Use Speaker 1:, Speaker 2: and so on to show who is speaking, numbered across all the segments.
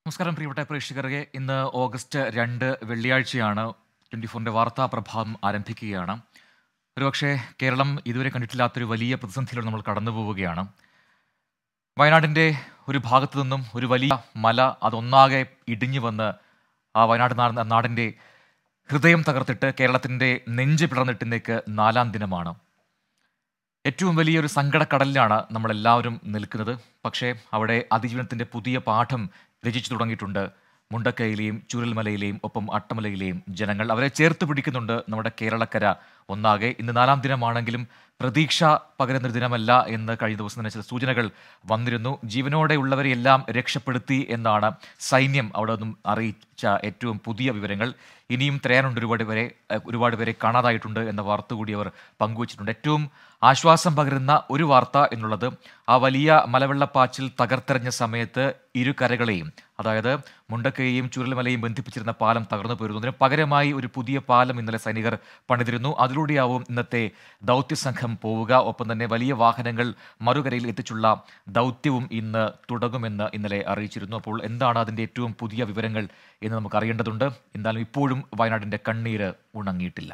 Speaker 1: നമസ്കാരം പ്രിയപ്പെട്ട പ്രേക്ഷകരെ ഇന്ന് ഓഗസ്റ്റ് രണ്ട് വെള്ളിയാഴ്ചയാണ് ട്വൻറ്റി ഫോറിൻ്റെ വാർത്താ പ്രഭാതം ആരംഭിക്കുകയാണ് ഒരുപക്ഷെ കേരളം ഇതുവരെ കണ്ടിട്ടില്ലാത്തൊരു വലിയ പ്രതിസന്ധിയിലൂടെ നമ്മൾ കടന്നു പോവുകയാണ് വയനാടിൻ്റെ ഒരു ഭാഗത്തു നിന്നും ഒരു വലിയ മല അതൊന്നാകെ ഇടിഞ്ഞു വന്ന് ആ വയനാട് നാ- നാടിൻ്റെ ഹൃദയം തകർത്തിട്ട് കേരളത്തിൻ്റെ നെഞ്ച് പിളർന്നിട്ടിന്നേക്ക് നാലാം ദിനമാണ് ഏറ്റവും വലിയൊരു സങ്കടക്കടലിലാണ് നമ്മളെല്ലാവരും നിൽക്കുന്നത് പക്ഷേ അവിടെ അതിജീവനത്തിൻ്റെ പുതിയ പാഠം രചിച്ചു തുടങ്ങിയിട്ടുണ്ട് മുണ്ടക്കയിലെയും ചുരൽമലയിലെയും ഒപ്പം അട്ടമലയിലെയും ജനങ്ങൾ അവരെ ചേർത്ത് പിടിക്കുന്നുണ്ട് നമ്മുടെ കേരളക്കര ഒന്നാകെ ഇന്ന് നാലാം ദിനമാണെങ്കിലും പ്രതീക്ഷ പകരുന്നൊരു ദിനമല്ല എന്ന് കഴിഞ്ഞ ദിവസം തന്നെ ചില സൂചനകൾ വന്നിരുന്നു ജീവനോടെ ഉള്ളവരെയെല്ലാം രക്ഷപ്പെടുത്തി എന്നാണ് സൈന്യം അവിടെ നിന്നും അറിയിച്ച ഏറ്റവും പുതിയ വിവരങ്ങൾ ഇനിയും തിരയാനുണ്ട് ഒരുപാട് പേരെ ഏഹ്, ഒരുപാട് പേരെ കാണാതായിട്ടുണ്ട് എന്ന വാർത്ത കൂടി അവർ പങ്കുവച്ചിട്ടുണ്ട് ഏറ്റവും ആശ്വാസം പകരുന്ന ഒരു വാർത്ത എന്നുള്ളത് ആ വലിയ മലവെള്ളപ്പാച്ചിൽ തകർത്തെറിഞ്ഞ സമയത്ത് ഇരു കരകളെയും അതായത് മുണ്ടക്കയെയും ചുരൽമലയും ബന്ധിപ്പിച്ചിരുന്ന പാലം തകർന്നു പോയിരുന്നു അതിന് പകരമായി ഒരു പുതിയ പാലം ഇന്നലെ സൈനികർ പണിതിരുന്നു അതിലൂടെയാവും ഇന്നത്തെ ദൗത്യസംഘം പോവുക ഒപ്പം തന്നെ വലിയ വാഹനങ്ങൾ മറുകരയിൽ എത്തിച്ചുള്ള ദൗത്യവും ഇന്ന് തുടങ്ങുമെന്ന് ഇന്നലെ അറിയിച്ചിരുന്നു അപ്പോൾ എന്താണ് അതിൻ്റെ ഏറ്റവും പുതിയ വിവരങ്ങൾ എന്ന് നമുക്ക് അറിയേണ്ടതുണ്ട് എന്തായാലും ഇപ്പോഴും വയനാടിൻ്റെ കണ്ണീര് ഉണങ്ങിയിട്ടില്ല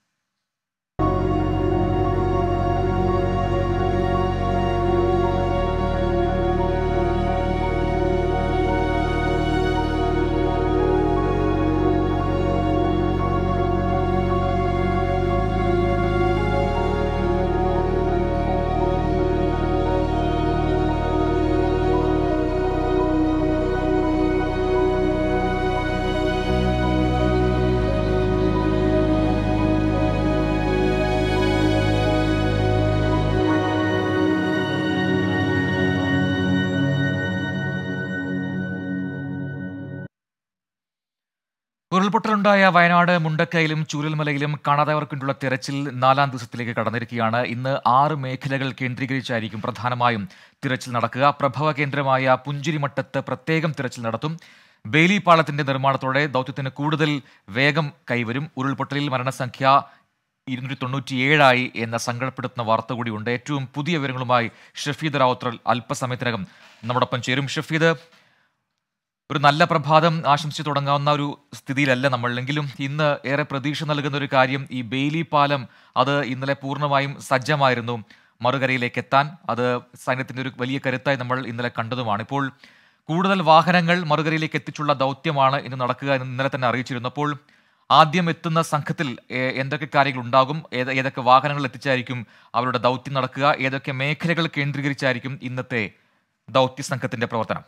Speaker 1: ഉരുൾപൊട്ടലുണ്ടായ വയനാട് മുണ്ടക്കയിലും ചൂരൽമലയിലും കാണാതായവർക്കുള്ള തെരച്ചിൽ നാലാം ദിവസത്തിലേക്ക് കടന്നിരിക്കുകയാണ് ഇന്ന് ആറ് മേഖലകൾ കേന്ദ്രീകരിച്ചായിരിക്കും പ്രധാനമായും തിരച്ചിൽ നടക്കുക പ്രഭവ കേന്ദ്രമായ പുഞ്ചിരിമട്ടത്ത് പ്രത്യേകം തിരച്ചിൽ നടത്തും ബെയിലി പാലത്തിന്റെ നിർമ്മാണത്തോടെ ദൗത്യത്തിന് കൂടുതൽ വേഗം കൈവരും ഉരുൾപൊട്ടലിൽ മരണസംഖ്യ ഇരുന്നൂറ്റി തൊണ്ണൂറ്റിയേഴായി എന്ന സങ്കടപ്പെടുത്തുന്ന വാർത്ത കൂടിയുണ്ട് ഏറ്റവും പുതിയ വിവരങ്ങളുമായി ഷഫീദ് റാവുത്തർ അല്പസമയത്തിനകം നമ്മോടൊപ്പം ചേരും ഷഫീദ് ഒരു നല്ല പ്രഭാതം ആശംസിച്ച് തുടങ്ങാവുന്ന ഒരു സ്ഥിതിയിലല്ല നമ്മളെങ്കിലും ഇന്ന് ഏറെ പ്രതീക്ഷ നൽകുന്ന ഒരു കാര്യം ഈ ബെയിലി പാലം അത് ഇന്നലെ പൂർണ്ണമായും സജ്ജമായിരുന്നു മറുകരയിലേക്ക് എത്താൻ അത് സൈന്യത്തിന്റെ ഒരു വലിയ കരുത്തായി നമ്മൾ ഇന്നലെ കണ്ടതുമാണ് ഇപ്പോൾ കൂടുതൽ വാഹനങ്ങൾ മറുകരയിലേക്ക് എത്തിച്ചുള്ള ദൗത്യമാണ് ഇന്ന് നടക്കുക എന്ന് ഇന്നലെ തന്നെ അറിയിച്ചിരുന്നു അപ്പോൾ ആദ്യം എത്തുന്ന സംഘത്തിൽ ഏ- എന്തൊക്കെ കാര്യങ്ങൾ ഉണ്ടാകും ഏത് ഏതൊക്കെ വാഹനങ്ങൾ എത്തിച്ചായിരിക്കും അവരുടെ ദൗത്യം നടക്കുക ഏതൊക്കെ മേഖലകൾ കേന്ദ്രീകരിച്ചായിരിക്കും ഇന്നത്തെ ദൗത്യ സംഘത്തിന്റെ പ്രവർത്തനം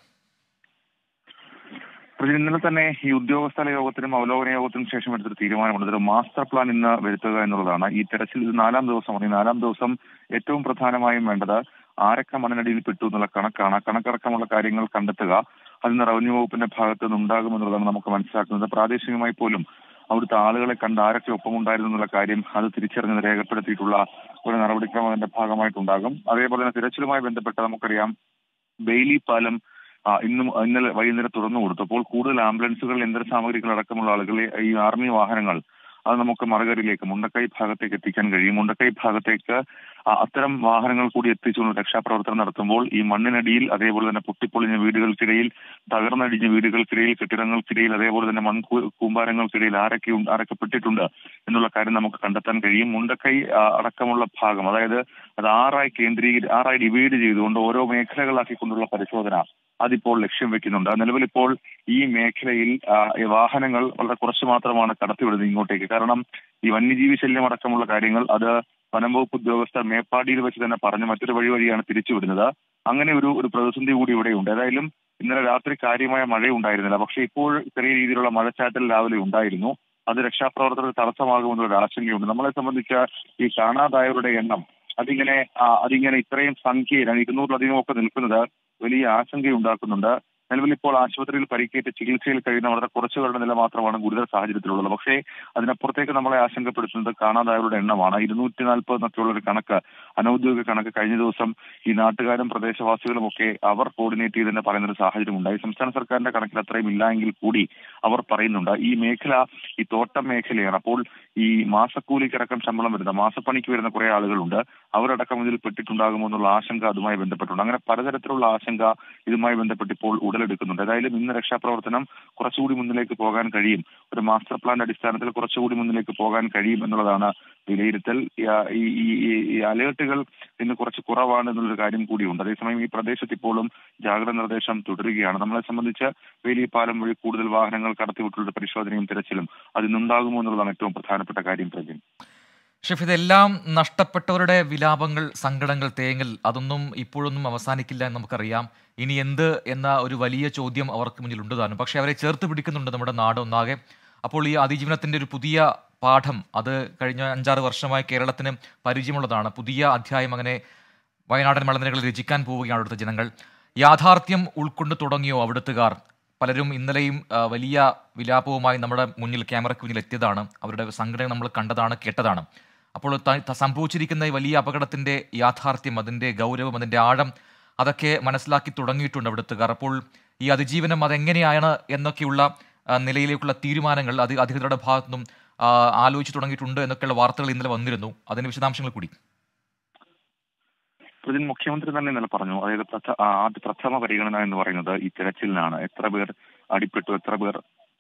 Speaker 2: പ്രതി ഇന്നലെ തന്നെ ഈ ഉദ്യോഗസ്ഥല യോഗത്തിനും അവലോകന യോഗത്തിനും ശേഷം എടുത്തൊരു തീരുമാനമുണ്ട് ഒരു മാസ്റ്റർ പ്ലാൻ ഇന്ന് വരുത്തുക എന്നുള്ളതാണ് ഈ തെരച്ചിൽ ഇത് നാലാം ദിവസമാണ് ഈ നാലാം ദിവസം ഏറ്റവും പ്രധാനമായും വേണ്ടത് ആരൊക്കെ മണ്ണിനടിയിൽ പെട്ടു എന്നുള്ള കണക്കാണ് ആ കണക്കടക്കമുള്ള കാര്യങ്ങൾ കണ്ടെത്തുക അതിന് റവന്യൂ വകുപ്പിന്റെ ഭാഗത്ത് നിന്ന് ഉണ്ടാകുമെന്നുള്ളതാണ് നമുക്ക് മനസ്സിലാക്കുന്നത് പ്രാദേശികമായി പോലും അവിടുത്തെ ആളുകളെ കണ്ട് ആരൊക്കെ ഒപ്പമുണ്ടായിരുന്നു എന്നുള്ള കാര്യം അത് തിരിച്ചറിഞ്ഞ് രേഖപ്പെടുത്തിയിട്ടുള്ള ഒരു നടപടിക്രമം അതിന്റെ ഭാഗമായിട്ടുണ്ടാകും അതേപോലെ തന്നെ തിരച്ചിലുമായി ബന്ധപ്പെട്ട് നമുക്കറിയാം ബെയിലി പാലം ആ, ഇന്നും ഇന്നലെ വൈകുന്നേരം തുറന്നു കൊടുത്തു അപ്പോൾ കൂടുതൽ ആംബുലൻസുകൾ യന്ത്ര സാമഗ്രികൾ അടക്കമുള്ള ആളുകളെ ഈ ആർമി വാഹനങ്ങൾ അത് നമുക്ക് മറുകരയിലേക്ക് മുണ്ടക്കൈ ഭാഗത്തേക്ക് എത്തിക്കാൻ കഴിയും മുണ്ടക്കൈ ഭാഗത്തേക്ക് ആ, അത്തരം വാഹനങ്ങൾ കൂടി എത്തിച്ചുകൊണ്ട് രക്ഷാപ്രവർത്തനം നടത്തുമ്പോൾ ഈ മണ്ണിനടിയിൽ അതേപോലെ തന്നെ പൊട്ടിപ്പൊളിഞ്ഞ വീടുകൾക്കിടയിൽ തകർന്നടിഞ്ഞ വീടുകൾക്കിടയിൽ കെട്ടിടങ്ങൾക്കിടയിൽ അതേപോലെ തന്നെ മൺ കൂമ്പാരങ്ങൾക്കിടയിൽ ആരൊക്കെ ഉണ്ട് ആരൊക്കെ പെട്ടിട്ടുണ്ട് എന്നുള്ള കാര്യം നമുക്ക് കണ്ടെത്താൻ കഴിയും മുണ്ടക്കൈ ആ, അടക്കമുള്ള ഭാഗം അതായത് അത് ആറായി കേന്ദ്രീകരി ആറായി ഡിവൈഡ് ചെയ്തുകൊണ്ട് ഓരോ മേഖലകളാക്കിക്കൊണ്ടുള്ള പരിശോധന അതിപ്പോൾ ലക്ഷ്യം വെക്കുന്നുണ്ട് നിലവിൽ ഇപ്പോൾ ഈ മേഖലയിൽ ആ, ഈ വാഹനങ്ങൾ വളരെ കുറച്ച് മാത്രമാണ് കടത്തിവിടുന്നത് ഇങ്ങോട്ടേക്ക് കാരണം ഈ വന്യജീവി ശല്യം അടക്കമുള്ള കാര്യങ്ങൾ അത് വനം വകുപ്പ് ഉദ്യോഗസ്ഥർ മേപ്പാടിയിൽ വെച്ച് തന്നെ പറഞ്ഞ് മറ്റൊരു വഴി വഴിയാണ് തിരിച്ചുവിടുന്നത് അങ്ങനെ ഒരു ഒരു പ്രതിസന്ധി കൂടി ഇവിടെയുണ്ട് ഏതായാലും ഇന്നലെ രാത്രി കാര്യമായ മഴയുണ്ടായിരുന്നില്ല പക്ഷേ ഇപ്പോൾ ചെറിയ രീതിയിലുള്ള മഴച്ചാറ്റൽ രാവിലെ ഉണ്ടായിരുന്നു അത് രക്ഷാപ്രവർത്തനത്തിന് തടസ്സമാകുമെന്നുള്ള ആശങ്കയുണ്ട് നമ്മളെ സംബന്ധിച്ച് ഈ കാണാതായവരുടെ എണ്ണം അതിങ്ങനെ ആ, അതിങ്ങനെ ഇത്രയും സംഖ്യയിൽ ഇരുന്നൂറിലധികം ഒക്കെ നിൽക്കുന്നത് വലിയ ആശങ്കയുണ്ടാക്കുന്നുണ്ട് നിലവിൽ ഇപ്പോൾ ആശുപത്രിയിൽ പരിക്കേറ്റ് ചികിത്സയിൽ കഴിയുന്ന വളരെ കുറച്ചു പേരുടെ നില മാത്രമാണ് ഗുരുതര സാഹചര്യത്തിലുള്ളത് പക്ഷേ അതിനപ്പുറത്തേക്ക് നമ്മളെ ആശങ്കപ്പെടുത്തുന്നത് കാണാതായവരുടെ എണ്ണമാണ് ഇരുന്നൂറ്റി നാൽപ്പത് എന്നൊക്കെയുള്ള ഒരു കണക്ക് അനൌദ്യോഗിക കണക്ക് കഴിഞ്ഞ ദിവസം ഈ നാട്ടുകാരും പ്രദേശവാസികളും ഒക്കെ അവർ കോർഡിനേറ്റ് ചെയ്ത് തന്നെ പറയുന്ന ഒരു സാഹചര്യം ഉണ്ടായി സംസ്ഥാന സർക്കാരിന്റെ കണക്കിൽ അത്രയും ഇല്ല എങ്കിൽ കൂടി അവർ പറയുന്നുണ്ട് ഈ മേഖല ഈ തോട്ടം മേഖലയാണ് അപ്പോൾ ഈ മാസക്കൂലിക്കടക്കം ശമ്പളം വരുന്ന മാസപ്പണിക്ക് വരുന്ന കുറെ ആളുകളുണ്ട് അവരടക്കം ഇതിൽ പെട്ടിട്ടുണ്ടാകുമോ എന്നുള്ള ആശങ്ക അതുമായി ബന്ധപ്പെട്ടുണ്ട് അങ്ങനെ പലതരത്തിലുള്ള ആശങ്ക ഇതുമായി ബന്ധപ്പെട്ട് ഇപ്പോൾ ഉടൻ ഉടലെടുക്കുന്നുണ്ട് ഏതായാലും ഇന്ന് രക്ഷാപ്രവർത്തനം കുറച്ചുകൂടി മുന്നിലേക്ക് പോകാൻ കഴിയും ഒരു മാസ്റ്റർ പ്ലാൻ അടിസ്ഥാനത്തിൽ കുറച്ചുകൂടി മുന്നിലേക്ക് പോകാൻ കഴിയും എന്നുള്ളതാണ് വിലയിരുത്തൽ ഈ ഈ അലേർട്ടുകൾ ഇന്ന് കുറച്ച് കുറവാണ് എന്നുള്ളൊരു കാര്യം കൂടിയുണ്ട് അതേസമയം ഈ പ്രദേശത്ത് ഇപ്പോഴും ജാഗ്രത നിർദ്ദേശം തുടരുകയാണ് നമ്മളെ സംബന്ധിച്ച് വേലിപ്പാലം വഴി കൂടുതൽ വാഹനങ്ങൾ കടത്തിവിട്ടുള്ള പരിശോധനയും തിരച്ചിലും അതിനുണ്ടാകുമോ എന്നുള്ളതാണ് ഏറ്റവും പ്രധാനപ്പെട്ട കാര്യം പ്രജിൻ
Speaker 1: ഷെഫ് ഇതെല്ലാം നഷ്ടപ്പെട്ടവരുടെ വിലാപങ്ങൾ സങ്കടങ്ങൾ തേങ്ങൽ അതൊന്നും ഇപ്പോഴൊന്നും അവസാനിക്കില്ല എന്ന് നമുക്കറിയാം ഇനി എന്ത് എന്ന ഒരു വലിയ ചോദ്യം അവർക്ക് മുന്നിൽ താനും പക്ഷേ അവരെ ചേർത്ത് പിടിക്കുന്നുണ്ട് നമ്മുടെ നാട് ഒന്നാകെ അപ്പോൾ ഈ അതിജീവനത്തിൻ്റെ ഒരു പുതിയ പാഠം അത് കഴിഞ്ഞ അഞ്ചാറ് വർഷമായി കേരളത്തിന് പരിചയമുള്ളതാണ് പുതിയ അധ്യായം അങ്ങനെ വയനാടൻ മലനിരകളിൽ രചിക്കാൻ പോവുകയാണ് അവിടുത്തെ ജനങ്ങൾ യാഥാർത്ഥ്യം ഉൾക്കൊണ്ട് തുടങ്ങിയോ അവിടുത്തുകാർ പലരും ഇന്നലെയും വലിയ വിലാപവുമായി നമ്മുടെ മുന്നിൽ ക്യാമറയ്ക്ക് മുന്നിൽ എത്തിയതാണ് അവരുടെ സംഘടന നമ്മൾ കണ്ടതാണ് കേട്ടതാണ് അപ്പോൾ സംഭവിച്ചിരിക്കുന്ന ഈ വലിയ അപകടത്തിന്റെ യാഥാർത്ഥ്യം അതിന്റെ ഗൗരവം അതിന്റെ ആഴം അതൊക്കെ മനസ്സിലാക്കി തുടങ്ങിയിട്ടുണ്ട് അവിടുത്തുകാർ അപ്പോൾ ഈ അതിജീവനം അതെങ്ങനെയാണ് എന്നൊക്കെയുള്ള നിലയിലേക്കുള്ള തീരുമാനങ്ങൾ അത് അധികൃതരുടെ ഭാഗത്തുനിന്നും ആലോചിച്ച് തുടങ്ങിയിട്ടുണ്ട് എന്നൊക്കെയുള്ള വാർത്തകൾ ഇന്നലെ വന്നിരുന്നു അതിന്റെ വിശദാംശങ്ങൾ കൂടി
Speaker 2: ഇതിൽ മുഖ്യമന്ത്രി തന്നെ ഇന്നലെ പറഞ്ഞു അതായത് ആദ്യ പ്രഥമ പരിഗണന എന്ന് പറയുന്നത് ഈ തിരച്ചിലിനാണ് എത്ര പേർ അടിപ്പെട്ടു എത്ര പേർ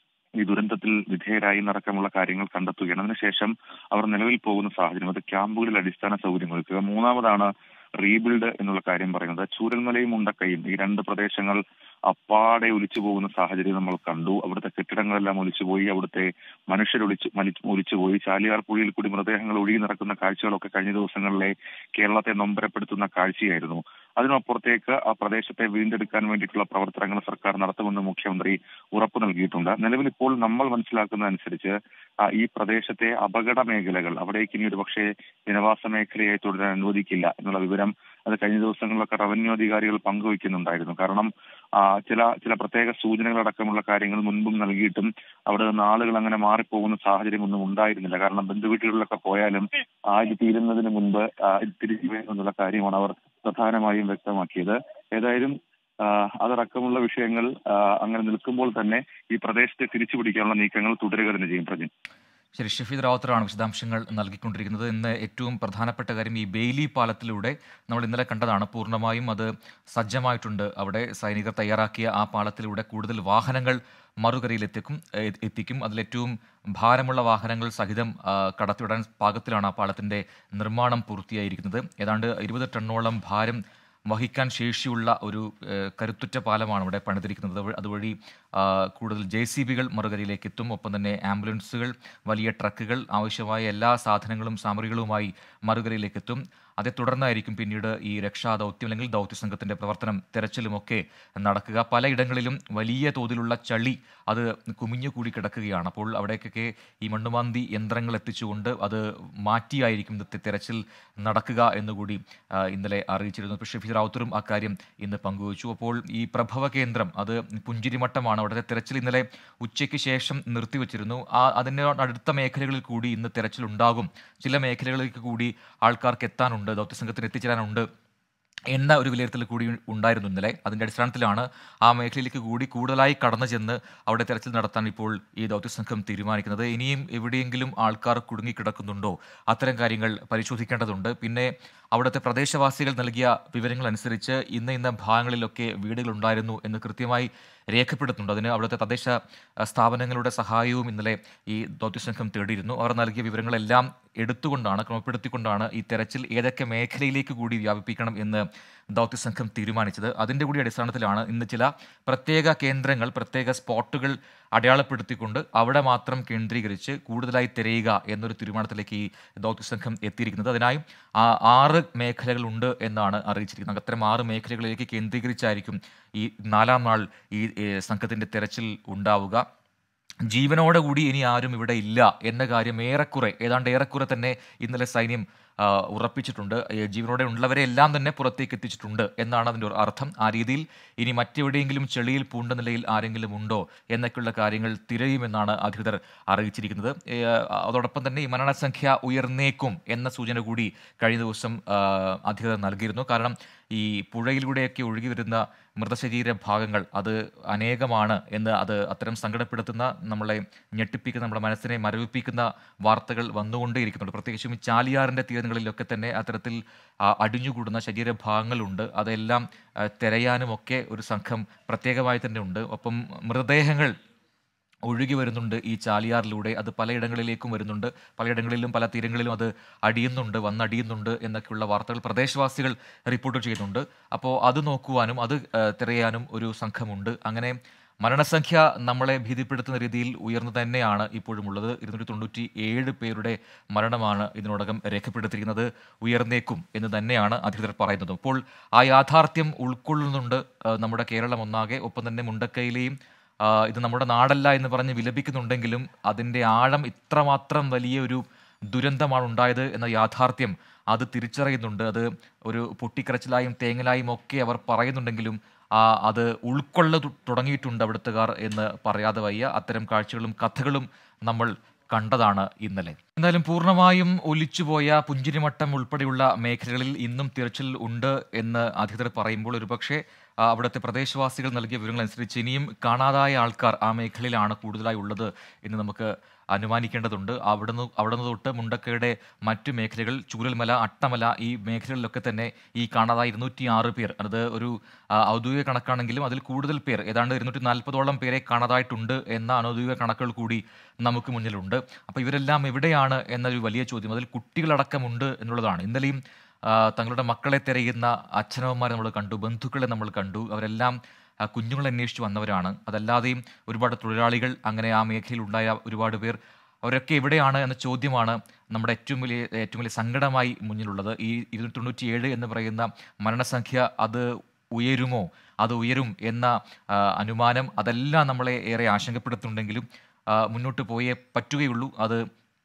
Speaker 2: ഈ ദുരന്തത്തിൽ വിധേയരായി നടക്കമുള്ള കാര്യങ്ങൾ കണ്ടെത്തുകയാണ് അതിനുശേഷം അവർ നിലവിൽ പോകുന്ന സാഹചര്യം അത് ക്യാമ്പുകളിൽ അടിസ്ഥാന സൗകര്യങ്ങൾ ഒരുക്കുക മൂന്നാമതാണ് റീബിൽഡ് എന്നുള്ള കാര്യം പറയുന്നത് ചൂരൽമലയും ഉണ്ടക്കയും ഈ രണ്ട് പ്രദേശങ്ങൾ അപ്പാടെ ഒലിച്ചു പോകുന്ന സാഹചര്യം നമ്മൾ കണ്ടു അവിടുത്തെ കെട്ടിടങ്ങളെല്ലാം ഒലിച്ചുപോയി അവിടുത്തെ മനുഷ്യരൊളിച്ച് ഒലിച്ചുപോയി ചാലിയാർ പുഴയിൽ കൂടി മൃതദേഹങ്ങൾ ഒഴുകി നടക്കുന്ന കാഴ്ചകളൊക്കെ കഴിഞ്ഞ ദിവസങ്ങളിലെ കേരളത്തെ നൊമ്പരപ്പെടുത്തുന്ന കാഴ്ചയായിരുന്നു അതിനപ്പുറത്തേക്ക് ആ പ്രദേശത്തെ വീണ്ടെടുക്കാൻ വേണ്ടിയിട്ടുള്ള പ്രവർത്തനങ്ങൾ സർക്കാർ നടത്തുമെന്ന് മുഖ്യമന്ത്രി ഉറപ്പു നൽകിയിട്ടുണ്ട് നിലവിൽ ഇപ്പോൾ നമ്മൾ മനസ്സിലാക്കുന്ന അനുസരിച്ച് ഈ പ്രദേശത്തെ അപകട മേഖലകൾ അവിടേക്ക് ഇനി ഒരു പക്ഷേ ജനവാസ മേഖലയായി തുടരാൻ അനുവദിക്കില്ല എന്നുള്ള വിവരം അത് കഴിഞ്ഞ ദിവസങ്ങളിലൊക്കെ റവന്യൂ അധികാരികൾ പങ്കുവയ്ക്കുന്നുണ്ടായിരുന്നു കാരണം ചില ചില പ്രത്യേക സൂചനകളടക്കമുള്ള കാര്യങ്ങൾ മുൻപും നൽകിയിട്ടും അവിടെ നിന്ന് ആളുകൾ അങ്ങനെ മാറിപ്പോകുന്ന സാഹചര്യം ഒന്നും ഉണ്ടായിരുന്നില്ല കാരണം ബന്ധുവീട്ടുകളിലൊക്കെ പോയാലും ആ ഇത് തീരുന്നതിന് മുൻപ് തിരിച്ചു എന്നുള്ള കാര്യമാണ് അവർ പ്രധാനമായും വ്യക്തമാക്കിയത് ഏതായാലും അതടക്കമുള്ള വിഷയങ്ങൾ അങ്ങനെ നിൽക്കുമ്പോൾ തന്നെ ഈ പ്രദേശത്തെ തിരിച്ചു പിടിക്കാനുള്ള നീക്കങ്ങൾ തുടരുക തന്നെ ചെയ്യും പ്രജിൻ
Speaker 1: ശരി ഷഫീദ് റാവത്തറാണ് വിശദാംശങ്ങൾ നൽകിക്കൊണ്ടിരിക്കുന്നത് ഇന്ന് ഏറ്റവും പ്രധാനപ്പെട്ട കാര്യം ഈ ബെയിലി പാലത്തിലൂടെ നമ്മൾ ഇന്നലെ കണ്ടതാണ് പൂർണ്ണമായും അത് സജ്ജമായിട്ടുണ്ട് അവിടെ സൈനികർ തയ്യാറാക്കിയ ആ പാലത്തിലൂടെ കൂടുതൽ വാഹനങ്ങൾ മറുകരയിൽ എത്തിക്കും എത്തിക്കും അതിലേറ്റവും ഭാരമുള്ള വാഹനങ്ങൾ സഹിതം കടത്തിവിടാൻ പാകത്തിലാണ് ആ പാലത്തിൻ്റെ നിർമ്മാണം പൂർത്തിയായിരിക്കുന്നത് ഏതാണ്ട് ഇരുപത് ടണ്ണോളം ഭാരം വഹിക്കാൻ ശേഷിയുള്ള ഒരു കരുത്തുറ്റ പാലമാണ് ഇവിടെ പണിതിരിക്കുന്നത് അതുവഴി കൂടുതൽ ജെ സി ബികൾ മറുകരയിലേക്ക് എത്തും ഒപ്പം തന്നെ ആംബുലൻസുകൾ വലിയ ട്രക്കുകൾ ആവശ്യമായ എല്ലാ സാധനങ്ങളും സാമഗ്രികളുമായി മറുകരയിലേക്ക് എത്തും അതേ തുടർന്നായിരിക്കും പിന്നീട് ഈ രക്ഷാ ദൗത്യം അല്ലെങ്കിൽ ദൗത്യ സംഘത്തിന്റെ പ്രവർത്തനം തെരച്ചിലുമൊക്കെ നടക്കുക പലയിടങ്ങളിലും വലിയ തോതിലുള്ള ചളി അത് കുമിഞ്ഞു കൂടി കിടക്കുകയാണ് അപ്പോൾ അവിടേക്കൊക്കെ ഈ മണ്ണുമാന്തി യന്ത്രങ്ങൾ എത്തിച്ചുകൊണ്ട് അത് മാറ്റിയായിരിക്കും ഇന്നത്തെ തെരച്ചിൽ നടക്കുക എന്നുകൂടി ഇന്നലെ അറിയിച്ചിരുന്നു ഇപ്പോൾ ഷഫീർ റാവുത്തറും അക്കാര്യം ഇന്ന് പങ്കുവച്ചു അപ്പോൾ ഈ പ്രഭവ കേന്ദ്രം അത് പുഞ്ചിരിമട്ടമാണ് അവിടുത്തെ തെരച്ചിൽ ഇന്നലെ ഉച്ചയ്ക്ക് ശേഷം നിർത്തിവച്ചിരുന്നു ആ അതിൻ്റെ അടുത്ത മേഖലകളിൽ കൂടി ഇന്ന് തെരച്ചിൽ ഉണ്ടാകും ചില മേഖലകളിലേക്ക് കൂടി ആൾക്കാർക്ക് എത്താനുണ്ട് ദൗത്യസംഘത്തിന് എത്തിച്ചേരാനുണ്ട് എന്ന ഒരു വിലയിരുത്തൽ കൂടി ഉണ്ടായിരുന്നു ഇന്നലെ അതിൻ്റെ അടിസ്ഥാനത്തിലാണ് ആ മേഖലയിലേക്ക് കൂടി കൂടുതലായി കടന്നു ചെന്ന് അവിടെ തെരച്ചിൽ നടത്താൻ ഇപ്പോൾ ഈ ദൗത്യസംഘം തീരുമാനിക്കുന്നത് ഇനിയും എവിടെയെങ്കിലും ആൾക്കാർ കുടുങ്ങിക്കിടക്കുന്നുണ്ടോ അത്തരം കാര്യങ്ങൾ പരിശോധിക്കേണ്ടതുണ്ട് പിന്നെ അവിടുത്തെ പ്രദേശവാസികൾ നൽകിയ വിവരങ്ങൾ അനുസരിച്ച് ഇന്ന ഇന്ന ഭാഗങ്ങളിലൊക്കെ വീടുകളുണ്ടായിരുന്നു എന്ന് കൃത്യമായി രേഖപ്പെടുത്തുന്നുണ്ട് അതിന് അവിടുത്തെ തദ്ദേശ സ്ഥാപനങ്ങളുടെ സഹായവും ഇന്നലെ ഈ ദൗത്യസംഘം തേടിയിരുന്നു അവർ നൽകിയ വിവരങ്ങളെല്ലാം എടുത്തുകൊണ്ടാണ് ക്രമപ്പെടുത്തിക്കൊണ്ടാണ് ഈ തെരച്ചിൽ ഏതൊക്കെ മേഖലയിലേക്ക് കൂടി വ്യാപിപ്പിക്കണം എന്ന് ദൗത്യസംഘം തീരുമാനിച്ചത് അതിൻ്റെ കൂടി അടിസ്ഥാനത്തിലാണ് ഇന്ന് ചില പ്രത്യേക കേന്ദ്രങ്ങൾ പ്രത്യേക സ്പോട്ടുകൾ അടയാളപ്പെടുത്തിക്കൊണ്ട് അവിടെ മാത്രം കേന്ദ്രീകരിച്ച് കൂടുതലായി തിരയുക എന്നൊരു തീരുമാനത്തിലേക്ക് ഈ ദൗത്യസംഘം എത്തിയിരിക്കുന്നത് അതിനായി ആറ് മേഖലകളുണ്ട് എന്നാണ് അറിയിച്ചിരിക്കുന്നത് അത്തരം ആറ് മേഖലകളിലേക്ക് കേന്ദ്രീകരിച്ചായിരിക്കും ഈ നാലാം നാൾ ഈ സംഘത്തിൻ്റെ തെരച്ചിൽ ഉണ്ടാവുക ജീവനോടെ കൂടി ഇനി ആരും ഇവിടെ ഇല്ല എന്ന കാര്യം ഏറെക്കുറെ ഏതാണ്ട് ഏറെക്കുറെ തന്നെ ഇന്നലെ സൈന്യം ഉറപ്പിച്ചിട്ടുണ്ട് ജീവനോടെ ഉള്ളവരെ എല്ലാം തന്നെ പുറത്തേക്ക് എത്തിച്ചിട്ടുണ്ട് എന്നാണ് അതിൻ്റെ അർത്ഥം ആ രീതിയിൽ ഇനി മറ്റെവിടെയെങ്കിലും ചെളിയിൽ പൂണ്ട നിലയിൽ ആരെങ്കിലും ഉണ്ടോ എന്നൊക്കെയുള്ള കാര്യങ്ങൾ തിരയുമെന്നാണ് അധികൃതർ അറിയിച്ചിരിക്കുന്നത് അതോടൊപ്പം തന്നെ ഈ മരണസംഖ്യ ഉയർന്നേക്കും എന്ന സൂചന കൂടി കഴിഞ്ഞ ദിവസം അധികൃതർ നൽകിയിരുന്നു കാരണം ഈ പുഴയിലൂടെയൊക്കെ ഒഴുകി വരുന്ന മൃതശരീര ഭാഗങ്ങൾ അത് അനേകമാണ് എന്ന് അത് അത്തരം സങ്കടപ്പെടുത്തുന്ന നമ്മളെ ഞെട്ടിപ്പിക്കുന്ന നമ്മുടെ മനസ്സിനെ മരവിപ്പിക്കുന്ന വാർത്തകൾ വന്നുകൊണ്ടേയിരിക്കുന്നുണ്ട് പ്രത്യേകിച്ചും ഈ ചാലിയാറിൻ്റെ തീരങ്ങളിലൊക്കെ തന്നെ അത്തരത്തിൽ ആ, അടിഞ്ഞുകൂടുന്ന ശരീരഭാഗങ്ങളുണ്ട് അതെല്ലാം ആ, തിരയാനുമൊക്കെ ഒരു സംഘം പ്രത്യേകമായി തന്നെ ഉണ്ട് ഒപ്പം മൃതദേഹങ്ങൾ ഒഴുകി വരുന്നുണ്ട് ഈ ചാലിയാറിലൂടെ അത് പലയിടങ്ങളിലേക്കും വരുന്നുണ്ട് പലയിടങ്ങളിലും പല തീരങ്ങളിലും അത് അടിയുന്നുണ്ട് വന്നടിയുന്നുണ്ട് എന്നൊക്കെയുള്ള വാർത്തകൾ പ്രദേശവാസികൾ റിപ്പോർട്ട് ചെയ്യുന്നുണ്ട് അപ്പോൾ അത് നോക്കുവാനും അത് ആ, തിരയാനും ഒരു സംഘമുണ്ട് അങ്ങനെ മരണസംഖ്യ നമ്മളെ ഭീതിപ്പെടുത്തുന്ന രീതിയിൽ ഉയർന്നു തന്നെയാണ് ഇപ്പോഴും ഉള്ളത് ഇരുന്നൂറ്റി തൊണ്ണൂറ്റി ഏഴ് പേരുടെ മരണമാണ് ഇതിനോടകം രേഖപ്പെടുത്തിയിരിക്കുന്നത് ഉയർന്നേക്കും എന്ന് തന്നെയാണ് അധികൃതർ പറയുന്നത് അപ്പോൾ ആ യാഥാർത്ഥ്യം ഉൾക്കൊള്ളുന്നുണ്ട് ആ, നമ്മുടെ കേരളം ഒന്നാകെ ഒപ്പം തന്നെ മുണ്ടക്കയിലെയും ആ, ഇത് നമ്മുടെ നാടല്ല എന്ന് പറഞ്ഞ് വിലപിക്കുന്നുണ്ടെങ്കിലും അതിൻ്റെ ആഴം ഇത്രമാത്രം വലിയൊരു ദുരന്തമാണ് ഉണ്ടായത് എന്ന യാഥാർത്ഥ്യം അത് തിരിച്ചറിയുന്നുണ്ട് അത് ഒരു പൊട്ടിക്കരച്ചിലായും തേങ്ങലായും ഒക്കെ അവർ പറയുന്നുണ്ടെങ്കിലും ആ, അത് ഉൾക്കൊള്ള തു- തുടങ്ങിയിട്ടുണ്ട് അവിടുത്തുകാർ എന്ന് പറയാതെ വയ്യ അത്തരം കാഴ്ചകളും കഥകളും നമ്മൾ കണ്ടതാണ് ഇന്നലെ എന്തായാലും പൂർണ്ണമായും ഒലിച്ചുപോയ പുഞ്ചിരിമട്ടം ഉൾപ്പെടെയുള്ള മേഖലകളിൽ ഇന്നും തിരച്ചിൽ ഉണ്ട് എന്ന് അധികൃതർ പറയുമ്പോൾ ഒരുപക്ഷെ ആ, അവിടുത്തെ പ്രദേശവാസികൾ നൽകിയ വിവരങ്ങൾ അനുസരിച്ച് ഇനിയും കാണാതായ ആൾക്കാർ ആ മേഖലയിലാണ് കൂടുതലായി ഉള്ളത് എന്ന് നമുക്ക് അനുമാനിക്കേണ്ടതുണ്ട് അവിടുന്ന് അവിടുന്ന് തൊട്ട് മുണ്ടക്കയുടെ മറ്റു മേഖലകൾ ചൂരൽമല അട്ടമല ഈ മേഖലകളിലൊക്കെ തന്നെ ഈ കാണാതായ ഇരുന്നൂറ്റി ആറ് പേർ അത് ഒരു ആ, ഔദ്യോഗിക കണക്കാണെങ്കിലും അതിൽ കൂടുതൽ പേർ ഏതാണ്ട് ഇരുന്നൂറ്റി നാൽപ്പതോളം പേരെ കാണാതായിട്ടുണ്ട് എന്ന അനൗദ്യോഗിക കണക്കുകൾ കൂടി നമുക്ക് മുന്നിലുണ്ട് അപ്പോൾ ഇവരെല്ലാം എവിടെയാണ് എന്നൊരു വലിയ ചോദ്യം അതിൽ കുട്ടികളടക്കമുണ്ട് എന്നുള്ളതാണ് ഇന്നലെയും ആ, തങ്ങളുടെ മക്കളെ തിരയുന്ന അച്ഛനമ്മമാരെ നമ്മൾ കണ്ടു ബന്ധുക്കളെ നമ്മൾ കണ്ടു അവരെല്ലാം ആ, കുഞ്ഞുങ്ങളെ അന്വേഷിച്ച് വന്നവരാണ് അതല്ലാതെയും ഒരുപാട് തൊഴിലാളികൾ അങ്ങനെ ആ മേഖലയിൽ ഉണ്ടായ ഒരുപാട് പേർ അവരൊക്കെ എവിടെയാണ് എന്ന ചോദ്യമാണ് നമ്മുടെ ഏറ്റവും വലിയ ഏറ്റവും വലിയ സങ്കടമായി മുന്നിലുള്ളത് ഈ ഇരുന്നൂറ്റി തൊണ്ണൂറ്റിയേഴ് എന്ന് പറയുന്ന മരണസംഖ്യ അത് ഉയരുമോ അത് ഉയരും എന്ന ആ, അനുമാനം അതെല്ലാം നമ്മളെ ഏറെ ആശങ്കപ്പെടുത്തുന്നുണ്ടെങ്കിലും ആ, മുന്നോട്ട് പോയേ പറ്റുകയുള്ളൂ അത്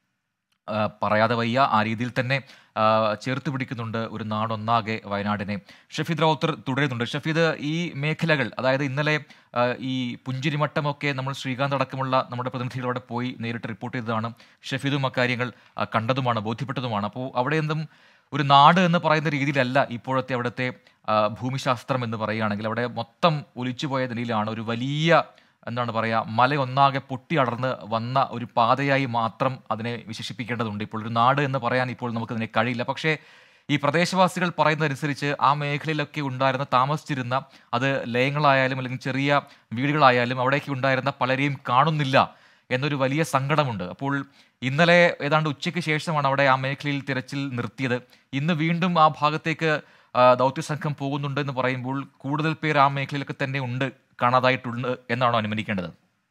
Speaker 1: ആ, പറയാതെ വയ്യ ആ രീതിയിൽ തന്നെ ആ, ചേർത്ത് പിടിക്കുന്നുണ്ട് ഒരു നാടൊന്നാകെ വയനാടിനെ ഷഫീദ് റൌത്തർ തുടരുന്നുണ്ട് ഷഫീദ് ഈ മേഖലകൾ അതായത് ഇന്നലെ ആ, ഈ പുഞ്ചിരിമട്ടമൊക്കെ നമ്മൾ ശ്രീകാന്ത് അടക്കമുള്ള നമ്മുടെ പ്രതിനിധികൾ അവിടെ പോയി നേരിട്ട് റിപ്പോർട്ട് ചെയ്തതാണ് ഷഫീദും അക്കാര്യങ്ങൾ ആ, കണ്ടതുമാണ് ബോധ്യപ്പെട്ടതുമാണ് അപ്പോൾ അവിടെ എന്തും ഒരു നാട് എന്ന് പറയുന്ന രീതിയിലല്ല ഇപ്പോഴത്തെ അവിടുത്തെ ആ, ഭൂമിശാസ്ത്രം എന്ന് പറയുകയാണെങ്കിൽ അവിടെ മൊത്തം ഒലിച്ചുപോയ നിലയിലാണ് ഒരു വലിയ എന്താണ് പറയുക മലയൊന്നാകെ പൊട്ടി അടർന്ന് വന്ന ഒരു പാതയായി മാത്രം അതിനെ വിശേഷിപ്പിക്കേണ്ടതുണ്ട് ഇപ്പോൾ ഒരു നാട് എന്ന് പറയാൻ ഇപ്പോൾ നമുക്കതിനെ കഴിയില്ല പക്ഷേ ഈ പ്രദേശവാസികൾ പറയുന്നതനുസരിച്ച് ആ മേഖലയിലൊക്കെ ഉണ്ടായിരുന്ന താമസിച്ചിരുന്ന അത് ലയങ്ങളായാലും അല്ലെങ്കിൽ ചെറിയ വീടുകളായാലും അവിടേക്ക് ഉണ്ടായിരുന്ന പലരെയും കാണുന്നില്ല എന്നൊരു വലിയ സങ്കടമുണ്ട് അപ്പോൾ ഇന്നലെ ഏതാണ്ട് ഉച്ചയ്ക്ക് ശേഷമാണ് അവിടെ ആ മേഖലയിൽ തിരച്ചിൽ നിർത്തിയത് ഇന്ന് വീണ്ടും ആ ഭാഗത്തേക്ക് ആ, ദൗത്യസംഘം പോകുന്നുണ്ട് എന്ന് പറയുമ്പോൾ കൂടുതൽ പേർ ആ മേഖലയിലൊക്കെ തന്നെ ഉണ്ട് കാണാതായിട്ടുണ്ട് എന്നാണോ അനുമാനിക്കേണ്ടത്